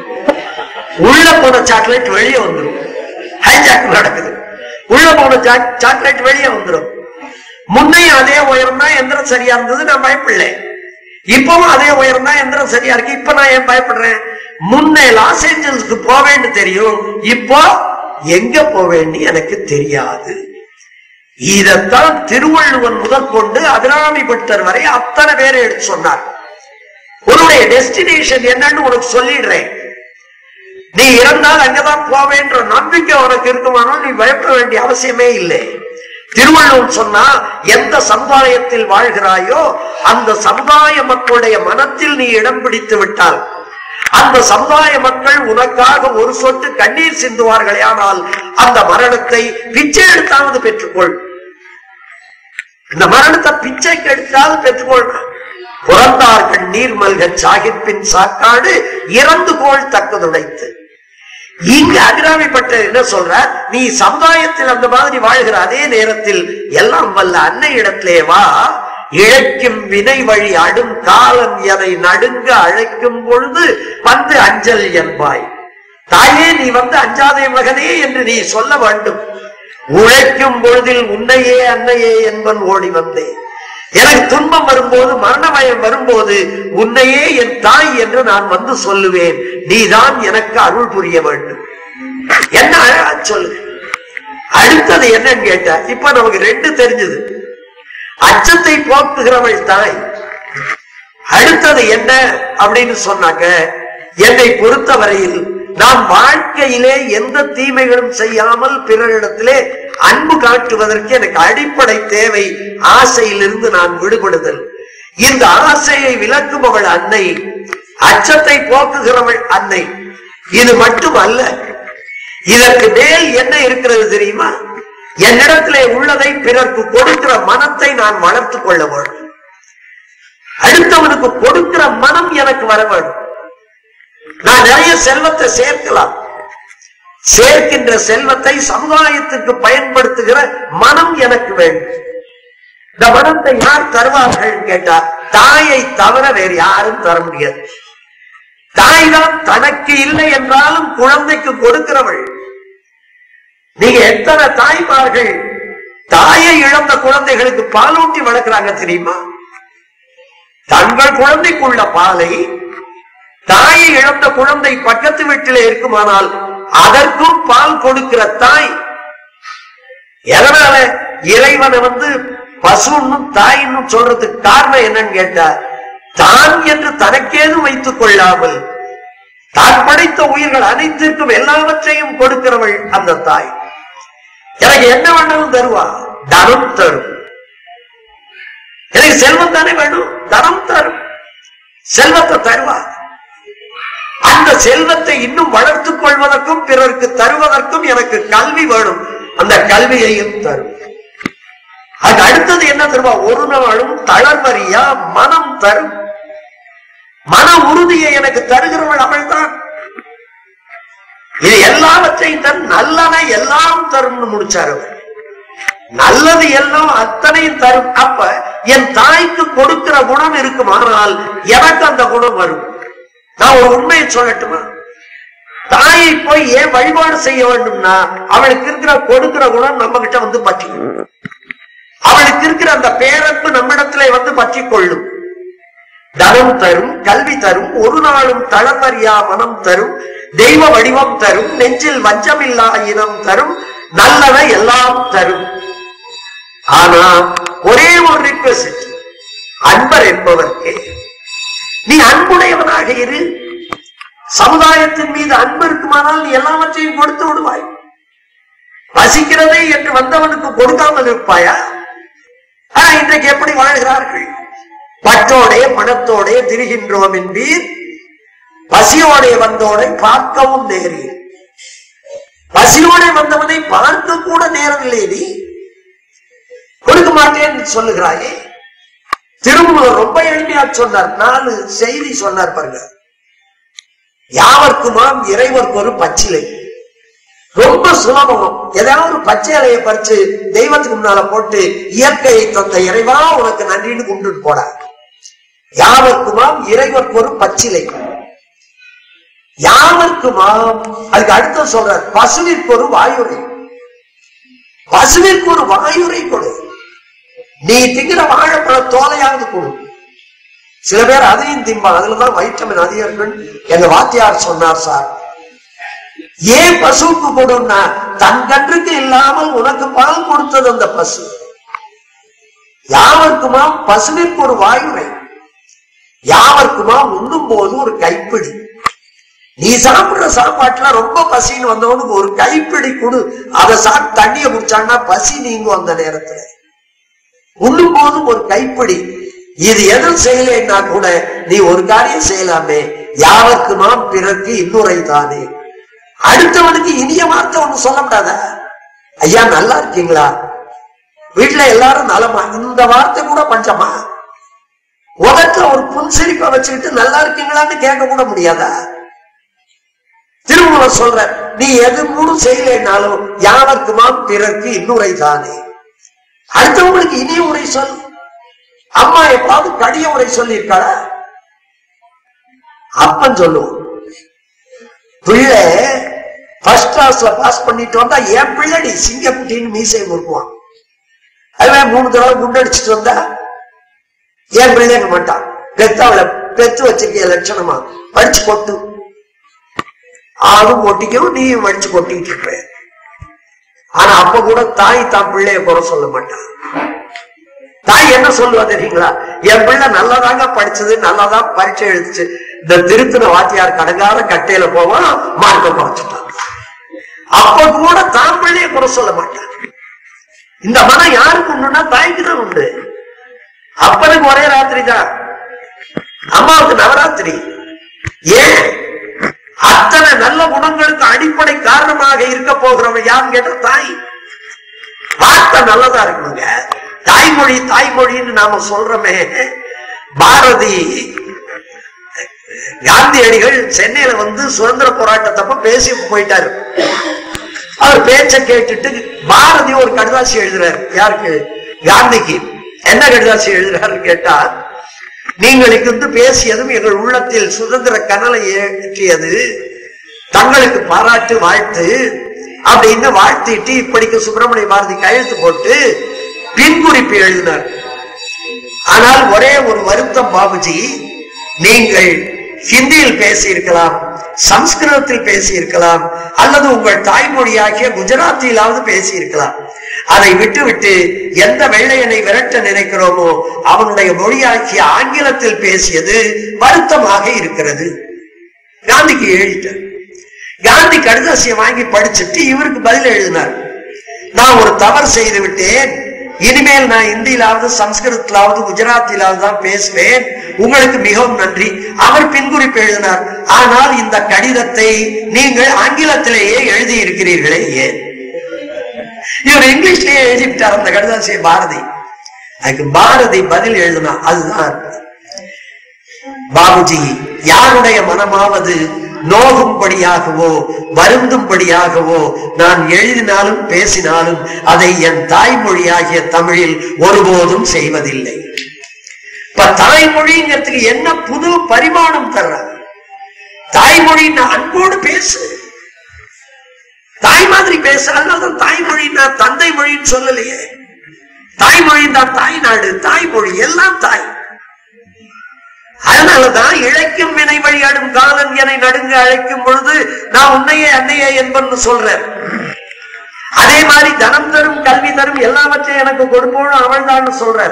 உள்ள போன சாக்லேட் வெளியே வந்துடும் ஹைஜாக் நடக்குது உள்ள போன சாக்- சாக்லேட் வெளியே வந்துடும் முன்னையும் அதே உயரம் தான் எந்திரம் சரியா இருந்தது நான் பயப்படல இப்பவும் அதே உயரம் தான் எந்திரம் சரியா இருக்கு இப்ப நான் ஏன் பயப்படுறேன் முன்னே லாஸ் ஏஞ்சல்ஸ்க்கு போவேன்னு தெரியும் இப்போ எங்க போவேன்னு எனக்கு தெரியாது இதத்தான் திருவள்ளுவன் முதற்கொண்டு அபிராமி பட்டர் வரை அத்தனை பேரை எடுத்து சொன்னார் உன்னுடைய டெஸ்டினேஷன் என்னன்னு உனக்கு சொல்லிடுறேன் நீ இறந்தால் அங்கதான் போவேன்ற நம்பிக்கை உனக்கு இருக்குமானால் நீ பயப்பட வேண்டிய அவசியமே இல்லை திருவள்ளுவர் சொன்னா எந்த சமுதாயத்தில் வாழ்கிறாயோ அந்த சமுதாய மக்களுடைய மனத்தில் நீ இடம் பிடித்து விட்டால் அந்த சமுதாய மக்கள் உனக்காக ஒரு சொட்டு கண்ணீர் சிந்துவார்களே ஆனால் அந்த மரணத்தை பிச்சை எடுத்தாவது பெற்றுக்கொள் இந்த மரணத்தை பிச்சைக்கு எடுத்தாவது பெற்றுக்கொள்றான் புறந்தார் கண்ணீர் மல்கச் சாகிப்பின் சாக்காடு இறந்து கோள் தக்கதுடைத்து இங்க அபிராமிப்பட்ட என்ன சொல்றார் நீ சமுதாயத்தில் அந்த மாதிரி வாழ்கிற அதே நேரத்தில் எல்லாம் வல்ல அன்னை இடத்திலே வா இழைக்கும் வினை வழி அடும் காலம் எதை நடுங்க அழைக்கும் பொழுது வந்து அஞ்சல் என்பாய் தாயே நீ வந்து அஞ்சாதே மகனே என்று நீ சொல்ல வேண்டும் உழைக்கும் பொழுதில் உன்னையே அன்னையே என்பன் ஓடி வந்தேன் எனக்கு துன்பம் வரும்போது மரண பயம் வரும்போது உன்னையே என் தாய் என்று நான் வந்து சொல்லுவேன் நீதான் எனக்கு அருள் புரிய வேண்டும் என்ன அழகா சொல்லு அடுத்தது என்னன்னு கேட்டா இப்ப நமக்கு ரெண்டு தெரிஞ்சது அச்சத்தை போக்குகிறவள் தாய் அடுத்தது என்ன அப்படின்னு சொன்னாக்க என்னை பொறுத்தவரையில் நான் வாழ்க்கையிலே எந்த தீமைகளும் செய்யாமல் பிறரிடத்திலே அன்பு காட்டுவதற்கு எனக்கு அடிப்படை தேவை ஆசையிலிருந்து நான் விடுபடுதல் இந்த ஆசையை விளக்குபவள் அன்னை அச்சத்தை போக்குகிறவள் அன்னை இது மட்டும் அல்ல இதற்கு மேல் என்ன இருக்கிறது தெரியுமா என்னிடத்திலே உள்ளதை பிறர்க்கு கொடுக்கிற மனத்தை நான் வளர்த்துக் கொள்ள வேண்டும் அடுத்தவனுக்கு கொடுக்கிற மனம் எனக்கு வர வேண்டும் நான் நிறைய செல்வத்தை சேர்க்கலாம் சேர்க்கின்ற செல்வத்தை சமுதாயத்துக்கு பயன்படுத்துகிற மனம் எனக்கு வேண்டும் இந்த மனத்தை யார் தருவார்கள் கேட்டா தாயை தவிர வேறு யாரும் தர முடியாது தாய் தான் தனக்கு இல்லை என்றாலும் குழந்தைக்கு கொடுக்கிறவள் நீங்க எத்தனை தாய்மார்கள் தாயை இழந்த குழந்தைகளுக்கு பாலூட்டி வளர்க்கிறாங்க தெரியுமா தங்கள் குழந்தைக்குள்ள பாலை தாயை இழந்த குழந்தை பக்கத்து வீட்டிலே இருக்குமானால் அதற்கும் பால் கொடுக்கிற தாய் எதனால இறைவனை வந்து பசுன்னும் தாயின்னும் சொல்றதுக்கு காரணம் என்னன்னு கேட்டா தான் என்று தனக்கேதும் வைத்துக் கொள்ளாமல் தான் படைத்த உயிர்கள் அனைத்திற்கும் எல்லாவற்றையும் கொடுக்கிறவள் அந்த தாய் எனக்கு என்ன வேணாலும் தருவா தனம் தரும் எனக்கு செல்வம் தானே வேணும் தனம் தரும் செல்வத்தை தருவா அந்த செல்வத்தை இன்னும் வளர்த்துக் கொள்வதற்கும் பிறருக்கு தருவதற்கும் எனக்கு கல்வி வேணும் அந்த கல்வியையும் தரும் அது அடுத்தது என்ன தருவா ஒரு நாளும் தளர்வரியா மனம் தரும் மன உறுதியை எனக்கு தருகிறவள் அவள்தான் இது எல்லாவற்றையும் தன் நல்லன எல்லாம் தரும்னு முடிச்சாரு அவர் நல்லது எல்லாம் அத்தனையும் தரும் அப்ப என் தாய்க்கு கொடுக்கிற குணம் இருக்குமானால் எனக்கு அந்த குணம் வரும் நான் ஒரு உண்மையை சொல்லட்டுமா தாயை போய் ஏன் வழிபாடு செய்ய வேண்டும்னா அவளுக்கு இருக்கிற கொடுக்கிற குணம் நம்ம கிட்ட வந்து பற்றிக்கும் அவளுக்கு இருக்கிற அந்த பேரன்பு நம்மிடத்துல வந்து பற்றி கொள்ளும் தனம் தரும் கல்வி தரும் ஒரு நாளும் தளமறியா மனம் தரும் தெய்வ வடிவம் தரும் நெஞ்சில் வஞ்சமில்லா இனம் தரும் நல்லன எல்லாம் தரும் ஆனா ஒரே ஒரு ரிக்வெஸ்ட் அன்பர் என்பவருக்கு நீ அன்புடையவனாக இரு சமுதாயத்தின் மீது அன்பு இருக்குமானால் நீ எல்லாவற்றையும் கொடுத்து விடுவாய் பசிக்கிறதே என்று வந்தவனுக்கு கொடுக்காமல் இருப்பாயா ஆனா இன்றைக்கு எப்படி வாழ்கிறார்கள் பற்றோடே மனத்தோடே திரிகின்றோம் என்பீர் பசியோடே வந்தோடை பார்க்கவும் நேரீர் பசியோடே வந்தவனை பார்க்க கூட நேரமில்லை நீ கொடுக்க மாட்டேன்னு சொல்லுகிறாயே திருமூலர் ரொம்ப எளிமையா சொன்னார் நாலு செய்தி சொன்னார் பாருங்க யாவர்க்குமாம் இறைவர்க்கு ஒரு பச்சிலை ரொம்ப சுலபம் ஏதாவது ஒரு பச்சை இலையை பறிச்சு தெய்வத்துக்கு முன்னால போட்டு இயற்கையை தந்த இறைவா உனக்கு நன்றின்னு கும்பிட்டு போட யாவர்க்குமாம் இறைவர்க்கு ஒரு பச்சிலை யாவர்க்குமாம் அதுக்கு அடுத்த சொல்ற பசுவிற்கு ஒரு வாயுரை பசுவிற்கு ஒரு வாயுரை கொடு நீ திங்கிற வாழைப்பழ தோலையாவது கொடு சில பேர் அதையும் திம்பா அதுலதான் வைட்டமின் அதிகம் இருக்குன்னு எங்க வாத்தியார் சொன்னார் சார் ஏன் பசுவுக்கு கொடுன்னா தன் கன்றுக்கு இல்லாமல் உனக்கு பால் கொடுத்தது அந்த பசு யாவர்க்குமாம் பசுவிற்கு ஒரு வாயுரை யாவர்க்குமாம் உண்ணும் போது ஒரு கைப்பிடி நீ சாப்பிடுற சாப்பாட்டுல ரொம்ப பசின்னு வந்தவனுக்கு ஒரு கைப்பிடி கொடு அதை சாப்பிட்டு தண்ணிய குடிச்சான்னா பசி நீங்கும் அந்த நேரத்துல உண்ணும் போதும் ஒரு கைப்பிடி இது எதுவும் செய்யலைன்னா கூட நீ ஒரு காரியம் செய்யலாமே யாவர்க்குமாம் பிறர்க்கு இன்னுரை தானே அடுத்தவனுக்கு இனிய வார்த்தை ஒண்ணு சொல்ல முடியாத ஐயா நல்லா இருக்கீங்களா வீட்டுல எல்லாரும் நலமா இந்த வார்த்தை கூட பஞ்சமா உலகத்துல ஒரு புன்சிரிப்பை வச்சுக்கிட்டு நல்லா இருக்கீங்களான்னு கேட்க கூட முடியாதா திருமூலர் சொல்ற நீ எது மூணு செய்யலைனாலும் யாவர்க்குமாம் பிறர்க்கு இன்னுரை தானே அடுத்தவங்களுக்கு இனிய உரை சொல் அம்மா எப்பாவது கடிய உரை சொல்லியிருக்காளா அப்பன் சொல்லுவோம் பிள்ளை ஃபர்ஸ்ட் கிளாஸ்ல பாஸ் பண்ணிட்டு வந்தா என் பிள்ளடி சிங்கக்குட்டின்னு மீசை முறுக்குவான் அதுவே மூணு தடவை குண்டடிச்சிட்டு வந்தா என் பிள்ளைங்க மாட்டான் பெத்து அவளை பெத்து வச்சிருக்கிய லட்சணமா படிச்சு கொட்டு ஆளும் கொட்டிக்கவும் நீயும் வடிச்சு கொட்டிட்டு இருப்ப ஆனா அப்ப கூட தாய் தான் பிள்ளைய குறை சொல்ல மாட்டான் தாய் என்ன சொல்லுவா தெரியுங்களா என் பிள்ளை நல்லாதாங்க படிச்சது நல்லாதான் பரீட்சை எழுதுச்சு இந்த திருத்தின வாத்தியார் கடங்காத கட்டையில போவான் மார்க்க குறைச்சுட்டான் அப்ப கூட தான் பிள்ளைய குறை சொல்ல மாட்டான் இந்த மனம் யாருக்கு உண்டுன்னா தாய்க்கு தான் உண்டு அப்பனுக்கு ஒரே ராத்திரி தான் அம்மாவுக்கு நவராத்திரி ஏன் அத்தனை நல்ல குணங்களுக்கு அடிப்படை காரணமாக இருக்க போகிறவன் யாருன்னு கேட்ட தாய் வார்த்தை நல்லதா இருக்கணுங்க தாய்மொழி தாய்மொழின்னு நாம சொல்றோமே பாரதி காந்தியடிகள் சென்னையில வந்து சுதந்திர போராட்டத்தப்ப பேசி போயிட்டாரு அவர் பேச்ச கேட்டுட்டு பாரதி ஒரு கடிதாசி எழுதுறாரு யாருக்கு காந்திக்கு என்ன கடிதாசி எழுதுறாருன்னு கேட்டா நீங்கள் இங்கிருந்து பேசியதும் எங்கள் உள்ளத்தில் சுதந்திர கனலை ஏற்றியது தங்களுக்கு பாராட்டு வாழ்த்து அப்படின்னு வாழ்த்திட்டு இப்படிக்கு சுப்பிரமணிய பாரதி கையெழுத்து போட்டு பின்குறிப்பு எழுதினார் ஆனால் ஒரே ஒரு வருத்தம் பாபுஜி நீங்கள் ஹிந்தியில் பேசியிருக்கலாம் சம்ஸ்கிருதத்தில் பேசியிருக்கலாம் அல்லது உங்கள் தாய்மொழியாகிய குஜராத்திலாவது பேசியிருக்கலாம் அதை விட்டுவிட்டு எந்த வெள்ளையனை விரட்ட நினைக்கிறோமோ அவனுடைய மொழியாகிய ஆங்கிலத்தில் பேசியது வருத்தமாக இருக்கிறது காந்திக்கு எழுதிட்டார் காந்தி கடிதாசியை வாங்கி படிச்சுட்டு இவருக்கு பதில் எழுதினார் நான் ஒரு தவறு செய்து விட்டேன் இனிமேல் நான் இந்தியிலாவது சம்ஸ்கிருதத்திலாவது குஜராத்திலாவது தான் பேசுவேன் உங்களுக்கு மிகவும் நன்றி அவர் பின்குறிப்பு எழுதினார் ஆனால் இந்த கடிதத்தை நீங்கள் ஆங்கிலத்திலேயே எழுதி இருக்கிறீர்களே ஏன் இவர் இங்கிலீஷ்லயே எழுதிவிட்டார் அந்த கடிதாசியை பாரதி அதுக்கு பாரதி பதில் எழுதினா அதுதான் அர்த்தம். பாபுஜி யாருடைய மனமாவது நோகும்படியாகவோ வருந்தும்படியாகவோ நான் எழுதினாலும் பேசினாலும் அதை என் தாய்மொழியாகிய தமிழில் ஒருபோதும் செய்வதில்லை இப்ப தாய்மொழிங்கிறதுக்கு என்ன புது பரிமாணம் தர்ற தாய்மொழி அன்போடு பேசு தாய் மாதிரி பேச அதனாலதான் தாய்மொழி நான் தந்தை மொழின்னு சொல்லலையே தாய்மொழி தான் தாய் நாடு தாய்மொழி எல்லாம் தாய் அதனாலதான் இழைக்கும் வினை வழியாடும் காலன் என நடுங்க அழைக்கும் பொழுது நான் உன்னையே அன்னையே என்பன்னு சொல்றேன் அதே மாதிரி தனம் தரும் கல்வி தரும் எல்லாவற்றையும் எனக்கு கொடுப்போம் அவள் சொல்றார்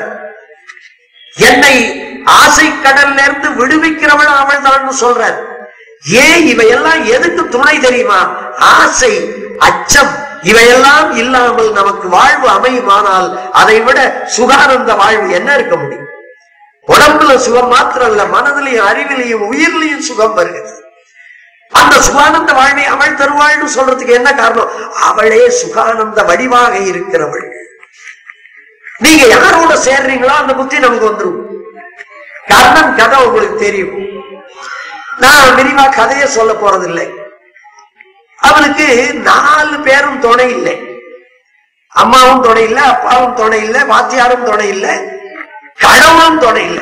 என்னை ஆசை கடல்ல இருந்து விடுவிக்கிறவள் அவள் தான் சொல்றார் ஏன் இவையெல்லாம் எதுக்கு துணை தெரியுமா ஆசை அச்சம் இவையெல்லாம் இல்லாமல் நமக்கு வாழ்வு அமையுமானால் அதை விட சுகானந்த வாழ்வு என்ன இருக்க முடியும் உடம்புல சுகம் மாத்திரம் இல்ல மனதிலையும் அறிவிலையும் உயிரிலையும் சுகம் வருகிறது அந்த சுகானந்த வாழ்வை அவள் தருவாள்னு சொல்றதுக்கு என்ன காரணம் அவளே சுகானந்த வடிவாக இருக்கிறவள் நீங்க யாரோட சேர்றீங்களோ அந்த புத்தி நமக்கு வந்துரும் கர்ணன் கதை உங்களுக்கு தெரியும் நான் விரிவா கதையை சொல்ல போறதில்லை அவனுக்கு நாலு பேரும் துணை இல்லை அம்மாவும் துணை இல்லை அப்பாவும் துணை இல்லை வாத்தியாரும் துணை இல்லை கடவுளும் துணை இல்லை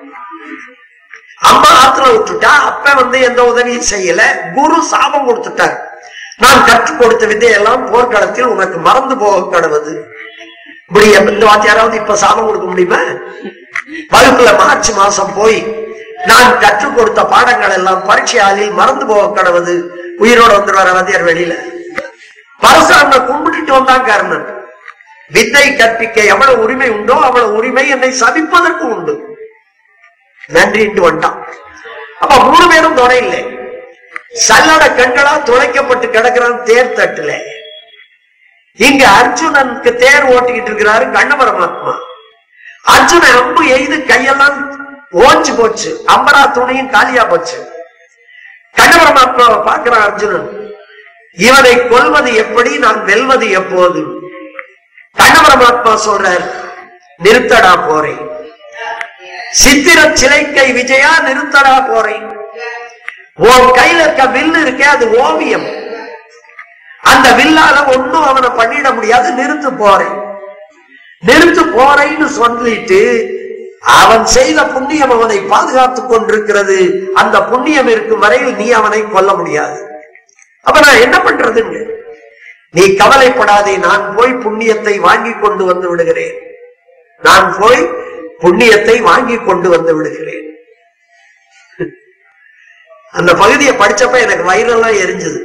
அம்மா ஆத்துல விட்டுட்டா அப்ப வந்து எந்த உதவியும் செய்யல குரு சாபம் கொடுத்துட்டார் நான் கற்றுக் கொடுத்த வித்தையெல்லாம் போர்க்களத்தில் உனக்கு மறந்து போக கடவுது இப்படி எந்த வாத்தியாராவது இப்ப சாபம் கொடுக்க முடியுமா வகுப்புல மார்ச் மாசம் போய் நான் கற்றுக் கொடுத்த பாடங்கள் எல்லாம் பரீட்சை ஆளில் மறந்து போக கடவுது உயிரோட வந்துருவார வாத்தியார் வெளியில பரசுராமனை கும்பிட்டுட்டு வந்தான் காரணம் வித்தை கற்பிக்க எவ்வளவு உரிமை உண்டோ அவ்வளவு உரிமை என்னை சபிப்பதற்கு உண்டு நன்றிட்டு வந்துட்டான் அப்ப மூணு பேரும் துணை இல்லை சல்லட கண்களா துளைக்கப்பட்டு கிடக்கிறான் தேர் தட்டுல இங்க அர்ஜுனனுக்கு தேர் ஓட்டிக்கிட்டு இருக்கிறாரு கண்ண பரமாத்மா அர்ஜுனன் அம்பு எய்து கையெல்லாம் ஓஞ்சு போச்சு அம்பரா துணியும் காலியா போச்சு கண்ண பரமாத்மாவை பார்க்கிறான் அர்ஜுனன் இவனை கொல்வது எப்படி நான் வெல்வது எப்போது கண்ண பரமாத்மா சொல்றார் நிறுத்தடா போறேன் சித்திர சிலைக்கை விஜயா நிறுத்தடா போறேன் உன் கையில இருக்க வில்லு இருக்கே அது ஓவியம் அந்த வில்லால ஒண்ணும் அவனை பண்ணிட முடியாது நிறுத்து போறேன் நிறுத்து போறேன்னு சொல்லிட்டு அவன் செய்த புண்ணியம் அவனை பாதுகாத்துக் கொண்டிருக்கிறது அந்த புண்ணியம் இருக்கும் வரையில் நீ அவனை கொல்ல முடியாது அப்ப நான் என்ன பண்றதுங்க நீ கவலைப்படாதே நான் போய் புண்ணியத்தை வாங்கி கொண்டு வந்து விடுகிறேன் நான் போய் புண்ணியத்தை வாங்கி கொண்டு வந்து விடுகிறேன் அந்த பகுதியை படிச்சப்ப எனக்கு வயிறெல்லாம் எரிஞ்சது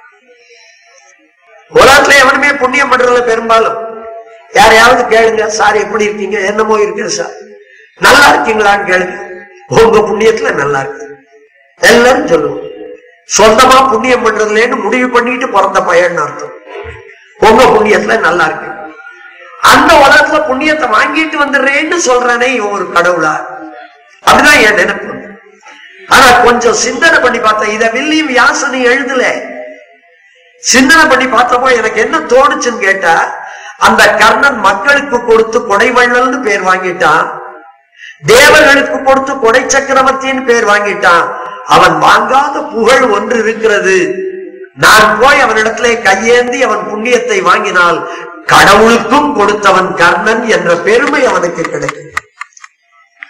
உலகத்துல எவனுமே புண்ணியம் பண்றதுல பெரும்பாலும் யாரையாவது கேளுங்க சார் எப்படி இருக்கீங்க என்னமோ இருக்கு சார் நல்லா இருக்கீங்களான்னு கேளுங்க உங்க புண்ணியத்துல நல்லா இருக்கு எல்லாரும் சொல்லுவோம் சொந்தமா புண்ணியம் பண்றதுலன்னு முடிவு பண்ணிட்டு பிறந்த பையன் அர்த்தம் உங்க புண்ணியத்துல நல்லா இருக்கு அந்த உலகத்துல புண்ணியத்தை வாங்கிட்டு வந்துடுறேன்னு சொல்றானே இவன் ஒரு கடவுளா அப்படிதான் என் நினைப்பு ஆனா கொஞ்சம் சிந்தனை பண்ணி பார்த்தேன் இத வில்லியம் வியாசனி எழுதல சிந்தனை பண்ணி பார்த்தப்போ எனக்கு என்ன தோணுச்சுன்னு கேட்டா அந்த கர்ணன் மக்களுக்கு கொடுத்து கொடைவள்ளல்னு பேர் வாங்கிட்டான் தேவர்களுக்கு கொடுத்து கொடை சக்கரவர்த்தின்னு பேர் வாங்கிட்டான் அவன் வாங்காத புகழ் ஒன்று இருக்கிறது நான் போய் அவனிடத்திலே கையேந்தி அவன் புண்ணியத்தை வாங்கினால் கடவுளுக்கும் கொடுத்தவன் கர்ணன் என்ற பெருமை அவனுக்கு கிடைக்கும்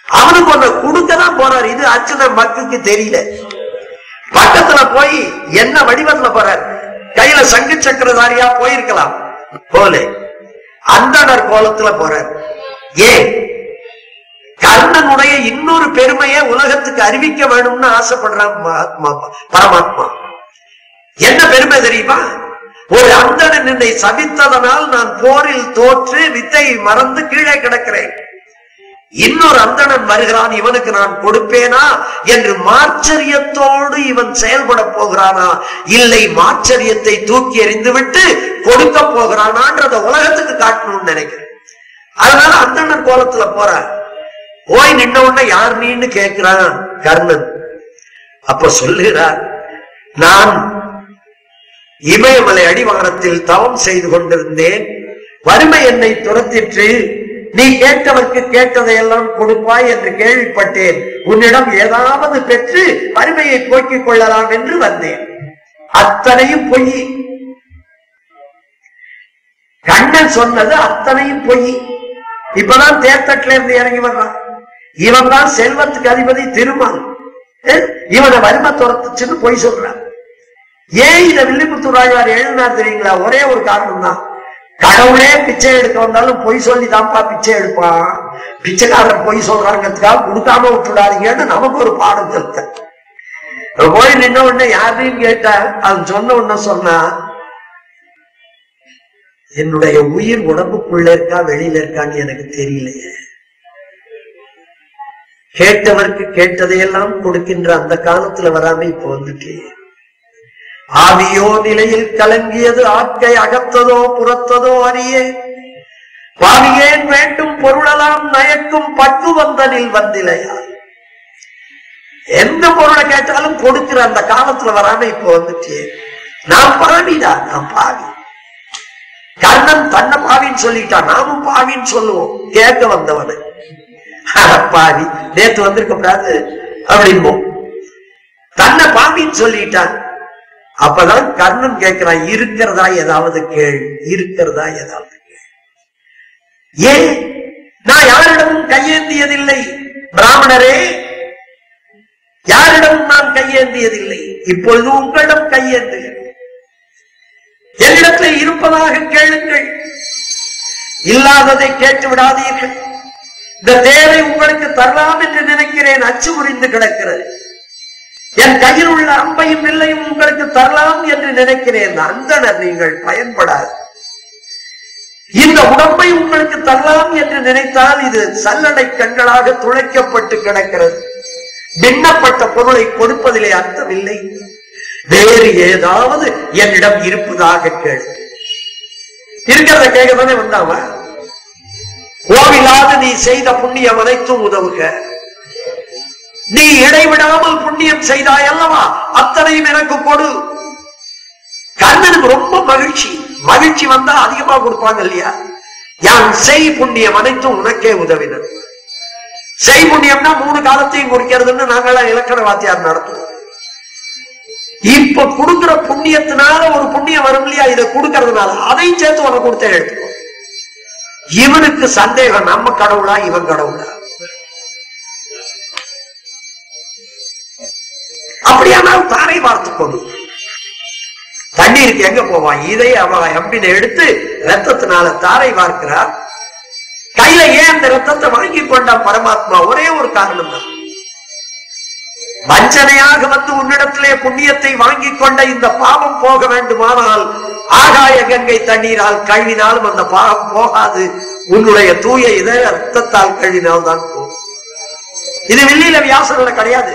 அவனுக்கு ஒண்ணு கொடுக்க தான் போறாரு இது அர்ஜுனன் மக்குக்கு தெரியல பக்கத்துல போய் என்ன வடிவத்துல போறார் கையில சங்கு சக்கரதாரியா போயிருக்கலாம் போல அந்தனர் கோலத்துல போறார் ஏன் கர்ணனுடைய இன்னொரு பெருமையை உலகத்துக்கு அறிவிக்க வேணும்னு ஆசைப்படுறான் மகாத்மா பரமாத்மா என்ன பெருமை தெரியுமா ஒரு அந்தணன் என்னை சபித்ததனால் நான் போரில் தோற்று வித்தையை மறந்து கீழே கிடக்கிறேன் இன்னொரு அந்தணன் வருகிறான் இவனுக்கு நான் கொடுப்பேனா என்று மாச்சரியத்தோடு இவன் செயல்பட போகிறானா இல்லை மாச்சரியத்தை தூக்கி எறிந்து விட்டு கொடுக்க போகிறானான்றத உலகத்துக்கு காட்டணும்னு நினைக்கிறேன் அதனால அந்தணன் கோலத்துல போறான் போய் நின்ன உடனே யார் நீன்னு கேட்கிறான் கர்ணன் அப்ப சொல்லுகிறார் நான் இமயமலை அடிவாரத்தில் தவம் செய்து கொண்டிருந்தேன் வறுமை என்னை துரத்திற்று நீ கேட்டவர்க்கு கேட்டதையெல்லாம் கொடுப்பாய் என்று கேள்விப்பட்டேன் உன்னிடம் ஏதாவது பெற்று வறுமையை போக்கிக் கொள்ளலாம் என்று வந்தேன் அத்தனையும் பொய் கண்ணன் சொன்னது அத்தனையும் பொய் இப்பதான் தேர்தட்டுல இருந்து இறங்கி வர்றான் இவன் தான் செல்வத்துக்கு அதிபதி திருமால் அஹ், இவனை வறுமை துரத்துச்சுன்னு பொய் சொல்றான் ஏன் இத வில்லிபுத்தூர் ஆழ்வார் எழுதினார் தெரியுங்களா ஒரே ஒரு காரணம் தான் கடவுளே பிச்சை எடுக்க வந்தாலும் பொய் சொல்லி தான்ப்பா பிச்சை எடுப்பான் பிச்சைக்காரர் பொய் சொல்றாங்கிறதுக்காக கொடுக்காம விட்டுடாதீங்கன்னு நமக்கு ஒரு பாடம் தெரிஞ்ச போய் நின்ன உடனே யாரையும் கேட்டா அவன் சொன்ன உடனே சொன்னா என்னுடைய உயிர் உடம்புக்குள்ள இருக்கா வெளியில இருக்கான்னு எனக்கு தெரியலையே கேட்டவர்க்கு கேட்டதையெல்லாம் கொடுக்கின்ற அந்த காலத்துல வராம இப்ப வந்துட்டு ஆவியோ நிலையில் கலங்கியது ஆக்கை அகத்ததோ புறத்ததோ அறியே பாவியேன் வேண்டும் பொருளெல்லாம் நயக்கும் பட்டு வந்தனில் வந்திலையாய் எந்த பொருளை கேட்டாலும் கொடுக்கிற அந்த காலத்துல வராம இப்ப வந்துட்டு நான் பாவிதான் நான் பாவி கர்ணன் தன்னை பாவின்னு சொல்லிட்டான் நாமும் பாவின்னு சொல்லுவோம் கேட்க வந்தவனை அட பாவி நேத்து வந்திருக்க கூடாது அப்படின்போம் தன்னை பாவின்னு சொல்லிட்டான் அப்பதான் கர்ணன் கேட்கிறான் இருக்கிறதா ஏதாவது கேள் இருக்கிறதா ஏதாவது கேள் ஏன் நான் யாரிடமும் கையேந்தியதில்லை பிராமணரே யாரிடமும் நான் கையேந்தியதில்லை இப்பொழுது உங்களிடம் கையேந்துகிறேன் என்னிடத்தில் இருப்பதாக கேளுங்கள் இல்லாததை கேட்டு விடாதீர்கள் இந்த தேவை உங்களுக்கு தரலாம் என்று நினைக்கிறேன் அச்சு முறிந்து கிடக்கிறது என் கையில் உள்ள அம்பையும் வில்லையும் உங்களுக்கு தரலாம் என்று நினைக்கிறேன் அந்தனர் நீங்கள் பயன்படாது இந்த உடம்பை உங்களுக்கு தரலாம் என்று நினைத்தால் இது சல்லடை கண்களாக துளைக்கப்பட்டு கிடக்கிறது பின்னப்பட்ட பொருளை கொடுப்பதிலே அர்த்தமில்லை வேறு ஏதாவது என்னிடம் இருப்பதாக கேள் இருக்கிறத கேட்கத்தானே வந்தாவ கோவிலாது நீ செய்த புண்ணியம் அனைத்தும் உதவுக நீ இடைவிடாமல் புண்ணியம் செய்தாய் அல்லவா அத்தனையும் எனக்கு கொடு கர்ணனுக்கு ரொம்ப மகிழ்ச்சி மகிழ்ச்சி வந்தா அதிகமா கொடுப்பாங்க இல்லையா யான் செய் புண்ணியம் அனைத்தும் உனக்கே உதவினர் செய் புண்ணியம்னா மூணு காலத்தையும் குறிக்கிறதுன்னு நாங்களாம் இலக்கண வாத்தியார் நடத்துவோம் இப்ப கொடுக்கிற புண்ணியத்தினால ஒரு புண்ணியம் வரும் இல்லையா இதை கொடுக்கறதுனால அதையும் சேர்த்து உனக்கு கொடுத்தே எடுத்துக்கோ இவனுக்கு சந்தேகம் நம்ம கடவுளா இவன் கடவுளா அப்படியானால் தாரை வார்த்து கொண்டு தண்ணீருக்கு எங்க போவான் இதை அவ எம்பினை எடுத்து ரத்தத்தினால தாரை வார்க்கிறார் கையில ஏன் அந்த ரத்தத்தை வாங்கி கொண்டான் பரமாத்மா ஒரே ஒரு காரணம் தான் வஞ்சனையாக வந்து உன்னிடத்திலே புண்ணியத்தை வாங்கி கொண்ட இந்த பாவம் போக வேண்டுமானால் ஆகாய கங்கை தண்ணீரால் கழுவினாலும் அந்த பாவம் போகாது உன்னுடைய தூய இத ரத்தத்தால் கழுவினால் தான் போகும் இது வெள்ளியில வியாசர்ல கிடையாது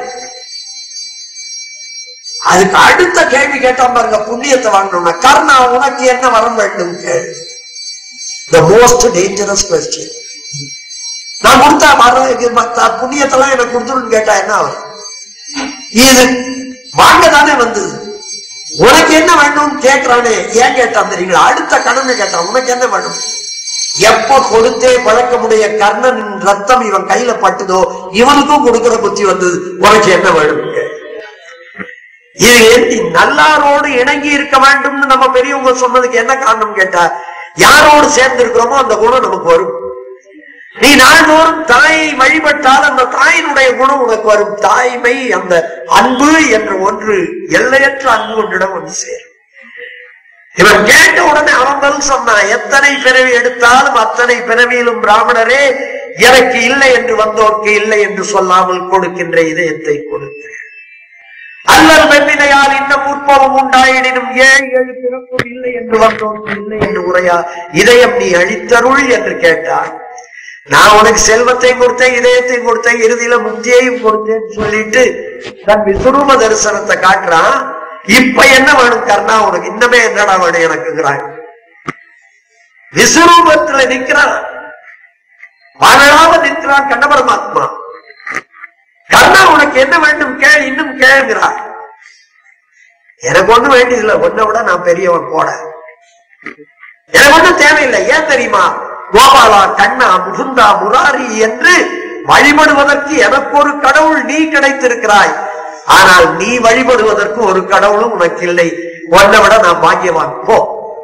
அதுக்கு அடுத்த கேள்வி கேட்டா பாருங்க புண்ணியத்தை வாங்கணும்னா கர்ணா உனக்கு என்ன வரம் வேண்டும் கேள் த மோஸ்ட் டேஞ்சரஸ் கொஸ்டின் நான் கொடுத்தா வர புண்ணியத்தெல்லாம் எனக்கு கொடுத்துருன்னு கேட்டா என்ன வரும் இது வாங்க தானே வந்தது உனக்கு என்ன வேணும்னு கேட்கிறானே ஏன் கேட்டான் தெரியுங்களா அடுத்த கடனை கேட்டான் உனக்கு என்ன வேணும் எப்ப கொடுத்தே பழக்கமுடைய கர்ணனின் ரத்தம் இவன் கையில பட்டுதோ இவனுக்கும் கொடுக்கிற புத்தி வந்தது உனக்கு என்ன வேணும் இது ஏந்தி நல்லாரோடு இணங்கி இருக்க வேண்டும்னு நம்ம பெரியவங்க சொன்னதுக்கு என்ன காரணம் கேட்டா யாரோடு சேர்ந்து இருக்கிறோமோ அந்த குணம் நமக்கு வரும் நீ நாள்தோறும் தாயை வழிபட்டால் அந்த தாயினுடைய குணம் உனக்கு வரும் தாய்மை அந்த அன்பு என்ற ஒன்று எல்லையற்ற அன்பு ஒன்றிடம் வந்து சேரும் இவன் கேட்ட உடனே அவன் பதில் சொன்னான் எத்தனை பிறவி எடுத்தாலும் அத்தனை பிறவியிலும் பிராமணரே எனக்கு இல்லை என்று வந்தோர்க்கு இல்லை என்று சொல்லாமல் கொடுக்கின்ற இதயத்தை கொடுக்கிறேன் அல்லல் வெண்ணினையால் இன்னும் உற்பவம் உண்டாயினும் ஏழு ஏழு பிறப்பும் இல்லை என்று வந்தோர்க்கு இல்லை என்று உரையா இதயம் நீ அழித்தருள் என்று கேட்டார் நான் உனக்கு செல்வத்தை கொடுத்தேன் இதயத்தை கொடுத்தேன் இறுதியில முக்தியையும் கொடுத்தேன்னு சொல்லிட்டு தன் விஸ்வரூப தரிசனத்தை காட்டுறான் இப்ப என்ன வேணும் கர்ணா உனக்கு இன்னமே என்னடா வேணும் எனக்குங்கிறான் விஸ்வரூபத்துல நிக்கிறான் வாழாம நிற்கிறான் கண்ண பரமாத்மா கர்ணா உனக்கு என்ன வேண்டும் கேள் இன்னும் கேளுங்கிறார் எனக்கு ஒண்ணும் வேண்டியதில்லை ஒன்ன விட நான் பெரியவன் போட எனக்கு ஒண்ணும் தேவையில்லை ஏன் தெரியுமா கோபாலா கண்ணா முகுந்தா முராரி என்று வழிபடுவதற்கு எனக்கு ஒரு கடவுள் நீ கிடைத்திருக்கிறாய் ஆனால் நீ வழிபடுவதற்கு ஒரு கடவுளும் உனக்கு இல்லை உன்னை விட நான் பாக்கியவான் போ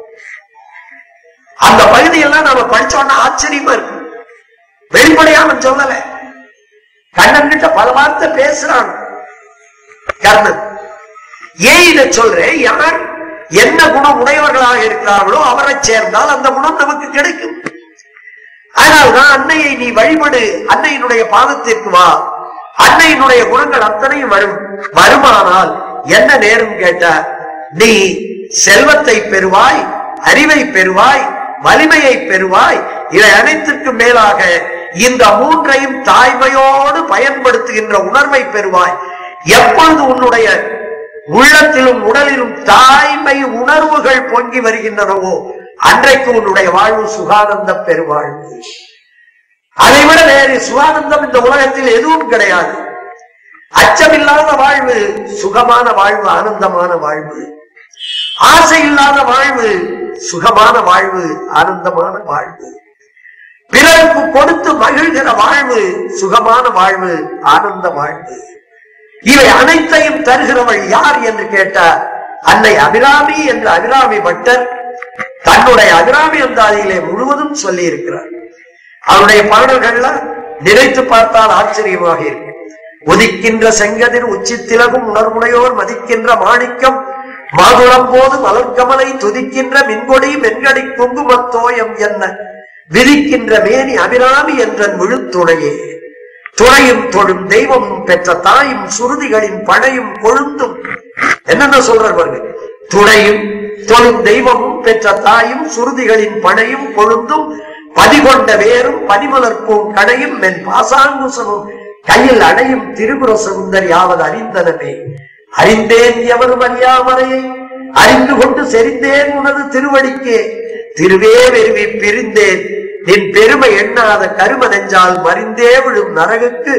அந்த பகுதியெல்லாம் நாம படிச்சோம்னா ஆச்சரியமா இருக்கு வெளிப்படையாம சொல்லல கண்ணன் கிட்ட பல வார்த்தை பேசுறான் கர்ணன் ஏன் இதை சொல்றேன் யார் என்ன குணம் உடையவர்களாக இருக்கிறார்களோ அவரை சேர்ந்தால் அந்த குணம் நமக்கு கிடைக்கும் அதனால்தான் அன்னையை நீ வழிபடு அன்னையினுடைய பாதத்திற்கு வா அன்னையினுடைய குணங்கள் அத்தனையும் வரும் வருமானால் என்ன நேரும் கேட்ட நீ செல்வத்தை பெறுவாய் அறிவை பெறுவாய் வலிமையை பெறுவாய் இவை அனைத்திற்கும் மேலாக இந்த மூன்றையும் தாய்மையோடு பயன்படுத்துகின்ற உணர்வை பெறுவாய் எப்பொழுது உன்னுடைய உள்ளத்திலும் உடலிலும் தாய்மை உணர்வுகள் பொங்கி வருகின்றனவோ அன்றைக்கு உன்னுடைய வாழ்வு சுகானந்த பெருவாழ்வு அதைவிட வேறு சுகானந்தம் இந்த உலகத்தில் எதுவும் கிடையாது அச்சமில்லாத வாழ்வு சுகமான வாழ்வு ஆனந்தமான வாழ்வு ஆசை இல்லாத வாழ்வு சுகமான வாழ்வு ஆனந்தமான வாழ்வு பிறருக்கு கொடுத்து மகிழ்கிற வாழ்வு சுகமான வாழ்வு ஆனந்த வாழ்வு இவை அனைத்தையும் தருகிறவள் யார் என்று கேட்டார் அன்னை அபிராமி என்ற அபிராமி பட்டர் தன்னுடைய அபிராமி அந்தாதியிலே முழுவதும் சொல்லி இருக்கிறார் அவருடைய பாடல்கள்ல நினைத்து பார்த்தால் ஆச்சரியமாக இருக்கு உதிக்கின்ற செங்கதிர் உச்சித்திலகும் உணர்வுடையோர் மதிக்கின்ற மாணிக்கம் மாதுளம் போது மலர்கமலை துதிக்கின்ற மின்கொடி மென்கடி குங்குமத்தோயம் என்ன விதிக்கின்ற மேனி அபிராமி என்ற முழுத்துணையே துணையும் தொழும் தெய்வமும் பெற்ற தாயும் சுருதிகளின் படையும் கொழுந்தும் என்னென்ன சொல்றார் பாருங்க துணையும் தொழும் தெய்வமும் பெற்ற தாயும் சுருதிகளின் படையும் கொழுந்தும் பதிகொண்ட வேரும் பனிமலர்ப்பூம் கடையும் மென் பாசாங்குசமும் கையில் அடையும் திரிபுர சுந்தரி ஆவது அறிந்தனமே அறிந்தேன் எவரும் அறியாமலையை அறிந்து கொண்டு செறிந்தேன் உனது திருவடிக்கே திருவே வெறுவி பிரிந்தேன் நின் பெருமை எண்ணாத கரும நெஞ்சால் மறிந்தே விழும் நரகுக்கு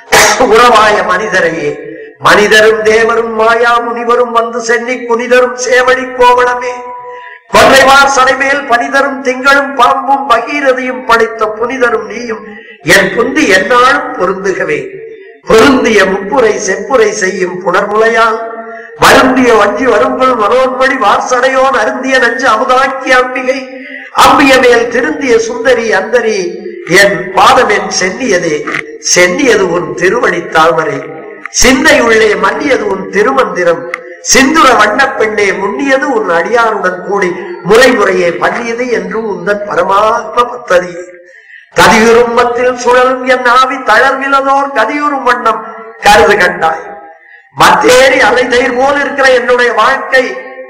உறவாய மனிதரையே மனிதரும் தேவரும் மாயா முனிவரும் வந்து சென்னி குனிதரும் சேவடி கோவணமே கொள்ளைவார் சடைமேல் பனிதரும் திங்களும் பாம்பும் பகீரதியும் படைத்த புனிதரும் நீயும் என் புந்தி எந்நாளும் பொருந்துகவே பொருந்திய முப்புரை செப்புரை செய்யும் புனர்முலையால் வருந்திய வஞ்சி வருங்குள் மனோன்மணி வார்சடையோன் அருந்திய நஞ்சு அமுதாக்கிய அம்பிகை அம்பிய மேல் திருந்திய சுந்தரி அந்தரி என் பாதம் என் சென்னியதே சென்னியது உன் திருவடி தாமரை சிந்தை உள்ளே மன்னியது உன் திருமந்திரம் சிந்துர வண்ணப் பெண்ணே முன்னியது உன் அடியாருடன் கூடி முறை முறையே பண்ணியது என்று உந்தன் பரமாத்ம பத்ததி கதியுறும் மத்தில் சுழலும் என் ஆவி தளர்விலதோர் கதியுறும் வண்ணம் கருது கண்டாய் மத்தேறி அலை தயிர் போல் இருக்கிற என்னுடைய வாழ்க்கை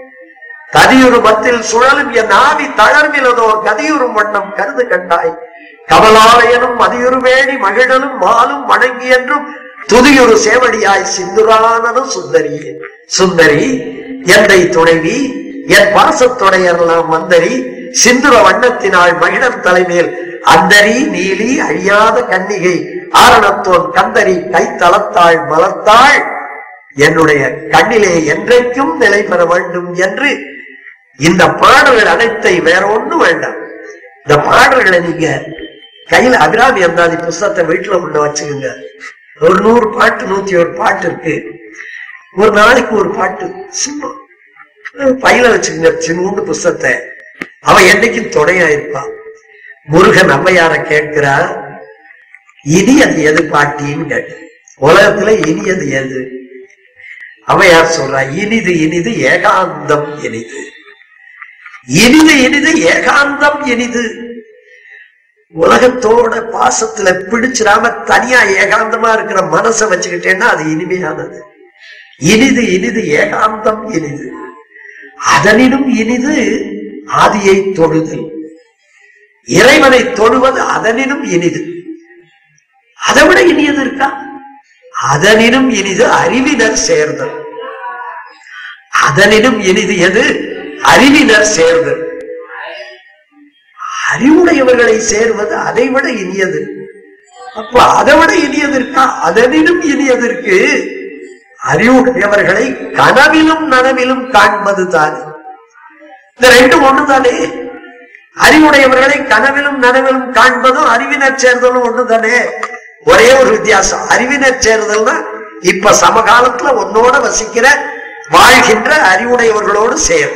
கதியுறு மத்தில் சுழலும் என் ஆவி தளர்விலதோர் கதியுறும் வண்ணம் கருது கண்டாய் கமலாலயனும் மதியுறு வேணி மகிழலும் மாலும் வணங்கி என்றும் துதியுறு சேவடியாய் சிந்துரானனும் சுந்தரியே சுந்தரி எந்தை துணைவி என் பாசத்துடையெல்லாம் மந்தரி சிந்துர வண்ணத்தினாள் மகிழன் தலைமேல் அந்தரி நீலி அழியாத கன்னிகை ஆரணத்தோன் கந்தரி கைத்தளத்தாள் மலர்த்தாள் என்னுடைய கண்ணிலே என்றைக்கும் நிலை பெற வேண்டும் என்று இந்த பாடல்கள் அனைத்தை வேற ஒண்ணும் வேண்டாம் இந்த பாடல்களை நீங்க கையில அபிராமி அந்தாதி புஸ்தகத்தை வீட்டுல உள்ள வச்சுக்கோங்க ஒரு நூறு பாட்டு நூத்தி ஒரு பாட்டு இருக்கு ஒரு நாளைக்கு ஒரு பாட்டு சும்மா பையில வச்சுக்கோங்க சின்னூண்டு புஸ்தகத்தை அவன் என்னைக்கும் துணையா இருப்பான் முருகன் அம்மையார கேட்கிறா இனியது எது பாட்டின்னு கேட்டேன் உலகத்துல இனியது எது அவையார் சொல்றா இனிது இனிது ஏகாந்தம் இனிது இனிது இனிது ஏகாந்தம் இனிது உலகத்தோட பாசத்துல பிடிச்சிடாம தனியா ஏகாந்தமா இருக்கிற மனசை வச்சுக்கிட்டேன்னா அது இனிமையானது இனிது இனிது ஏகாந்தம் இனிது அதனினும் இனிது ஆதியை தொழுதல் இறைவனை தொழுவது அதனினும் இனிது அதை விட இனியது இருக்கா அதனினும் இனிது அறிவினர் சேர்தல் அதனினும் இனிது எது அறிவினர் சேர்தல் அறிவுடையவர்களை சேர்வது அதை விட இனியது அப்ப அதை விட இனியது இருக்கா அதனினும் இனியதற்கு அறிவுடையவர்களை கனவிலும் நனவிலும் காண்பது தானே இந்த ரெண்டும் ஒண்ணுதானே அறிவுடையவர்களை கனவிலும் நனவிலும் காண்பதும் அறிவினர் சேர்தலும் ஒண்ணுதானே ஒரே ஒரு வித்தியாசம் அறிவினர் சேர்தல்னா இப்ப சமகாலத்துல உன்னோட வசிக்கிற வாழ்கின்ற அறிவுடையவர்களோடு சேர்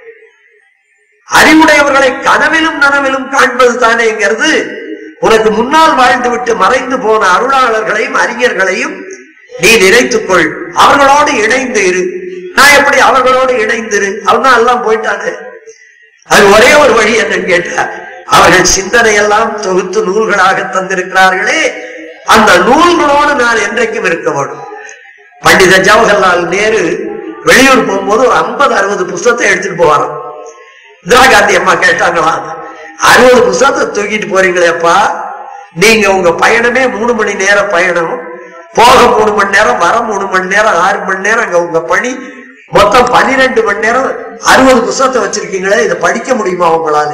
அறிவுடையவர்களை கனவிலும் நனவிலும் காண்பது தானேங்கிறது உனக்கு முன்னால் வாழ்ந்து விட்டு மறைந்து போன அருளாளர்களையும் அறிஞர்களையும் நீ நினைத்துக் கொள் அவர்களோடு இணைந்து இரு நான் எப்படி அவர்களோடு இணைந்து இரு அவங்க எல்லாம் போயிட்டாங்க அது ஒரே ஒரு வழி என்னன்னு கேட்டா அவர்கள் சிந்தனை எல்லாம் தொகுத்து நூல்களாக தந்திருக்கிறார்களே அந்த நூல்களோடு நான் என்றைக்கும் இருக்க வேண்டும் பண்டித ஜவஹர்லால் நேரு வெளியூர் போகும்போது ஒரு ஐம்பது அறுபது புஸ்தகத்தை எடுத்துட்டு போவாராம் இந்திரா காந்தி அம்மா கேட்டாங்களாம் அறுபது புஸ்தகத்தை தூக்கிட்டு போறீங்களேப்பா நீங்க உங்க பயணமே மூணு மணி நேரம் பயணம் போக மூணு மணி நேரம் வர மூணு மணி நேரம் ஆறு மணி நேரம் அங்க உங்க பணி மொத்தம் பன்னிரெண்டு மணி நேரம் அறுபது புஸ்தகத்தை வச்சிருக்கீங்களே இதை படிக்க முடியுமா உங்களால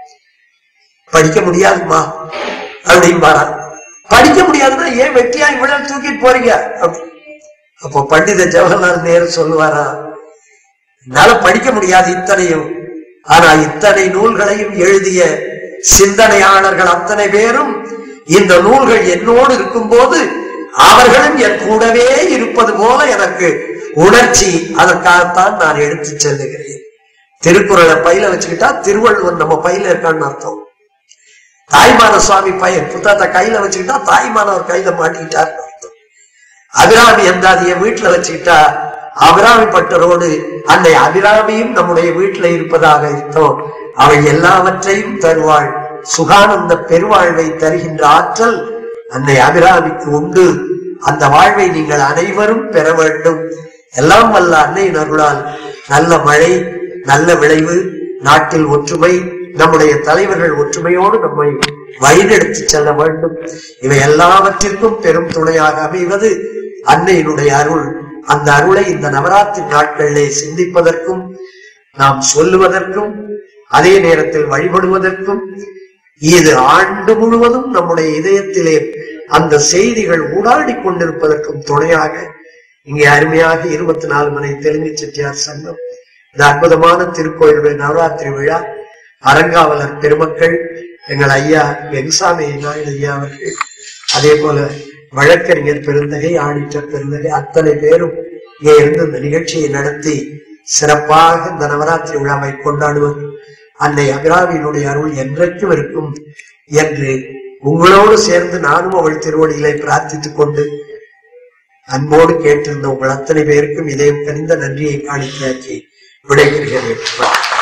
படிக்க முடியாதுமா அப்படின்பாரா படிக்க முடியாதுன்னா ஏன் வெட்டியா இவ்வளவு தூக்கிட்டு போறீங்க அப்படி. அப்போ பண்டித ஜவஹர்லால் நேரு சொல்லுவாரா என்னால படிக்க முடியாது இத்தனையும் ஆனா இத்தனை நூல்களையும் எழுதிய சிந்தனையாளர்கள் அத்தனை பேரும் இந்த நூல்கள் என்னோடு இருக்கும்போது அவர்களும் என் கூடவே இருப்பது போல எனக்கு உணர்ச்சி அதற்காகத்தான் நான் எடுத்து செல்லுகிறேன் திருக்குறளை பையில வச்சுக்கிட்டா திருவள்ளுவர் நம்ம பையில இருக்கான்னு அர்த்தம் தாய்மான சுவாமி பையன் புத்தகத்தை கையில வச்சுக்கிட்டா தாய்மானவர் கையில மாட்டிக்கிட்டார் அர்த்தம் அபிராமி எந்தாதிய வீட்டுல வச்சுக்கிட்டா அபிராமி பட்டரோடு அன்னை அபிராமியும் நம்முடைய வீட்டுல இருப்பதாக இருந்தோம் அவள் எல்லாவற்றையும் தருவாள் சுகானந்த பெருவாழ்வை தருகின்ற ஆற்றல் அன்னை அபிராமிக்கு உண்டு அந்த வாழ்வை நீங்கள் அனைவரும் பெற வேண்டும் எல்லாம் வல்ல அன்னையின் அருளால் நல்ல மழை நல்ல விளைவு நாட்டில் ஒற்றுமை நம்முடைய தலைவர்கள் ஒற்றுமையோடு நம்மை வழிநடத்தி செல்ல வேண்டும் இவை எல்லாவற்றிற்கும் பெரும் துணையாக அமைவது அன்னையினுடைய அருள் அந்த அருளை இந்த நவராத்திரி நாட்களிலே சிந்திப்பதற்கும் நாம் சொல்லுவதற்கும் அதே நேரத்தில் வழிபடுவதற்கும் இது ஆண்டு முழுவதும் நம்முடைய இதயத்திலே அந்த செய்திகள் ஊடாடி கொண்டிருப்பதற்கும் துணையாக இங்கே அருமையாக இருபத்தி நாலு மணி தெலுங்கு செட்டியார் சங்கம் இந்த அற்புதமான திருக்கோயிலுடைய நவராத்திரி விழா அரங்காவலர் பெருமக்கள் எங்கள் ஐயா வெகுசாமி நாயுடு ஐயா அவர்கள் அதே போல வழக்கறிஞர் பெருந்தகை ஆடிட்டர் பெருந்தகை அத்தனை பேரும் இங்கே இருந்து இந்த நிகழ்ச்சியை நடத்தி சிறப்பாக இந்த நவராத்திரி விழாவை கொண்டாடுவது அன்னை அபிராமியினுடைய அருள் என்றைக்கும் இருக்கும் என்று உங்களோடு சேர்ந்து நானும் அவள் திருவடிகளை பிரார்த்தித்துக் கொண்டு அன்போடு கேட்டிருந்த உங்கள் அத்தனை பேருக்கும் இதயம் கனிந்த நன்றியை காணிக்கையாக்கி விடைபெறுகிறேன்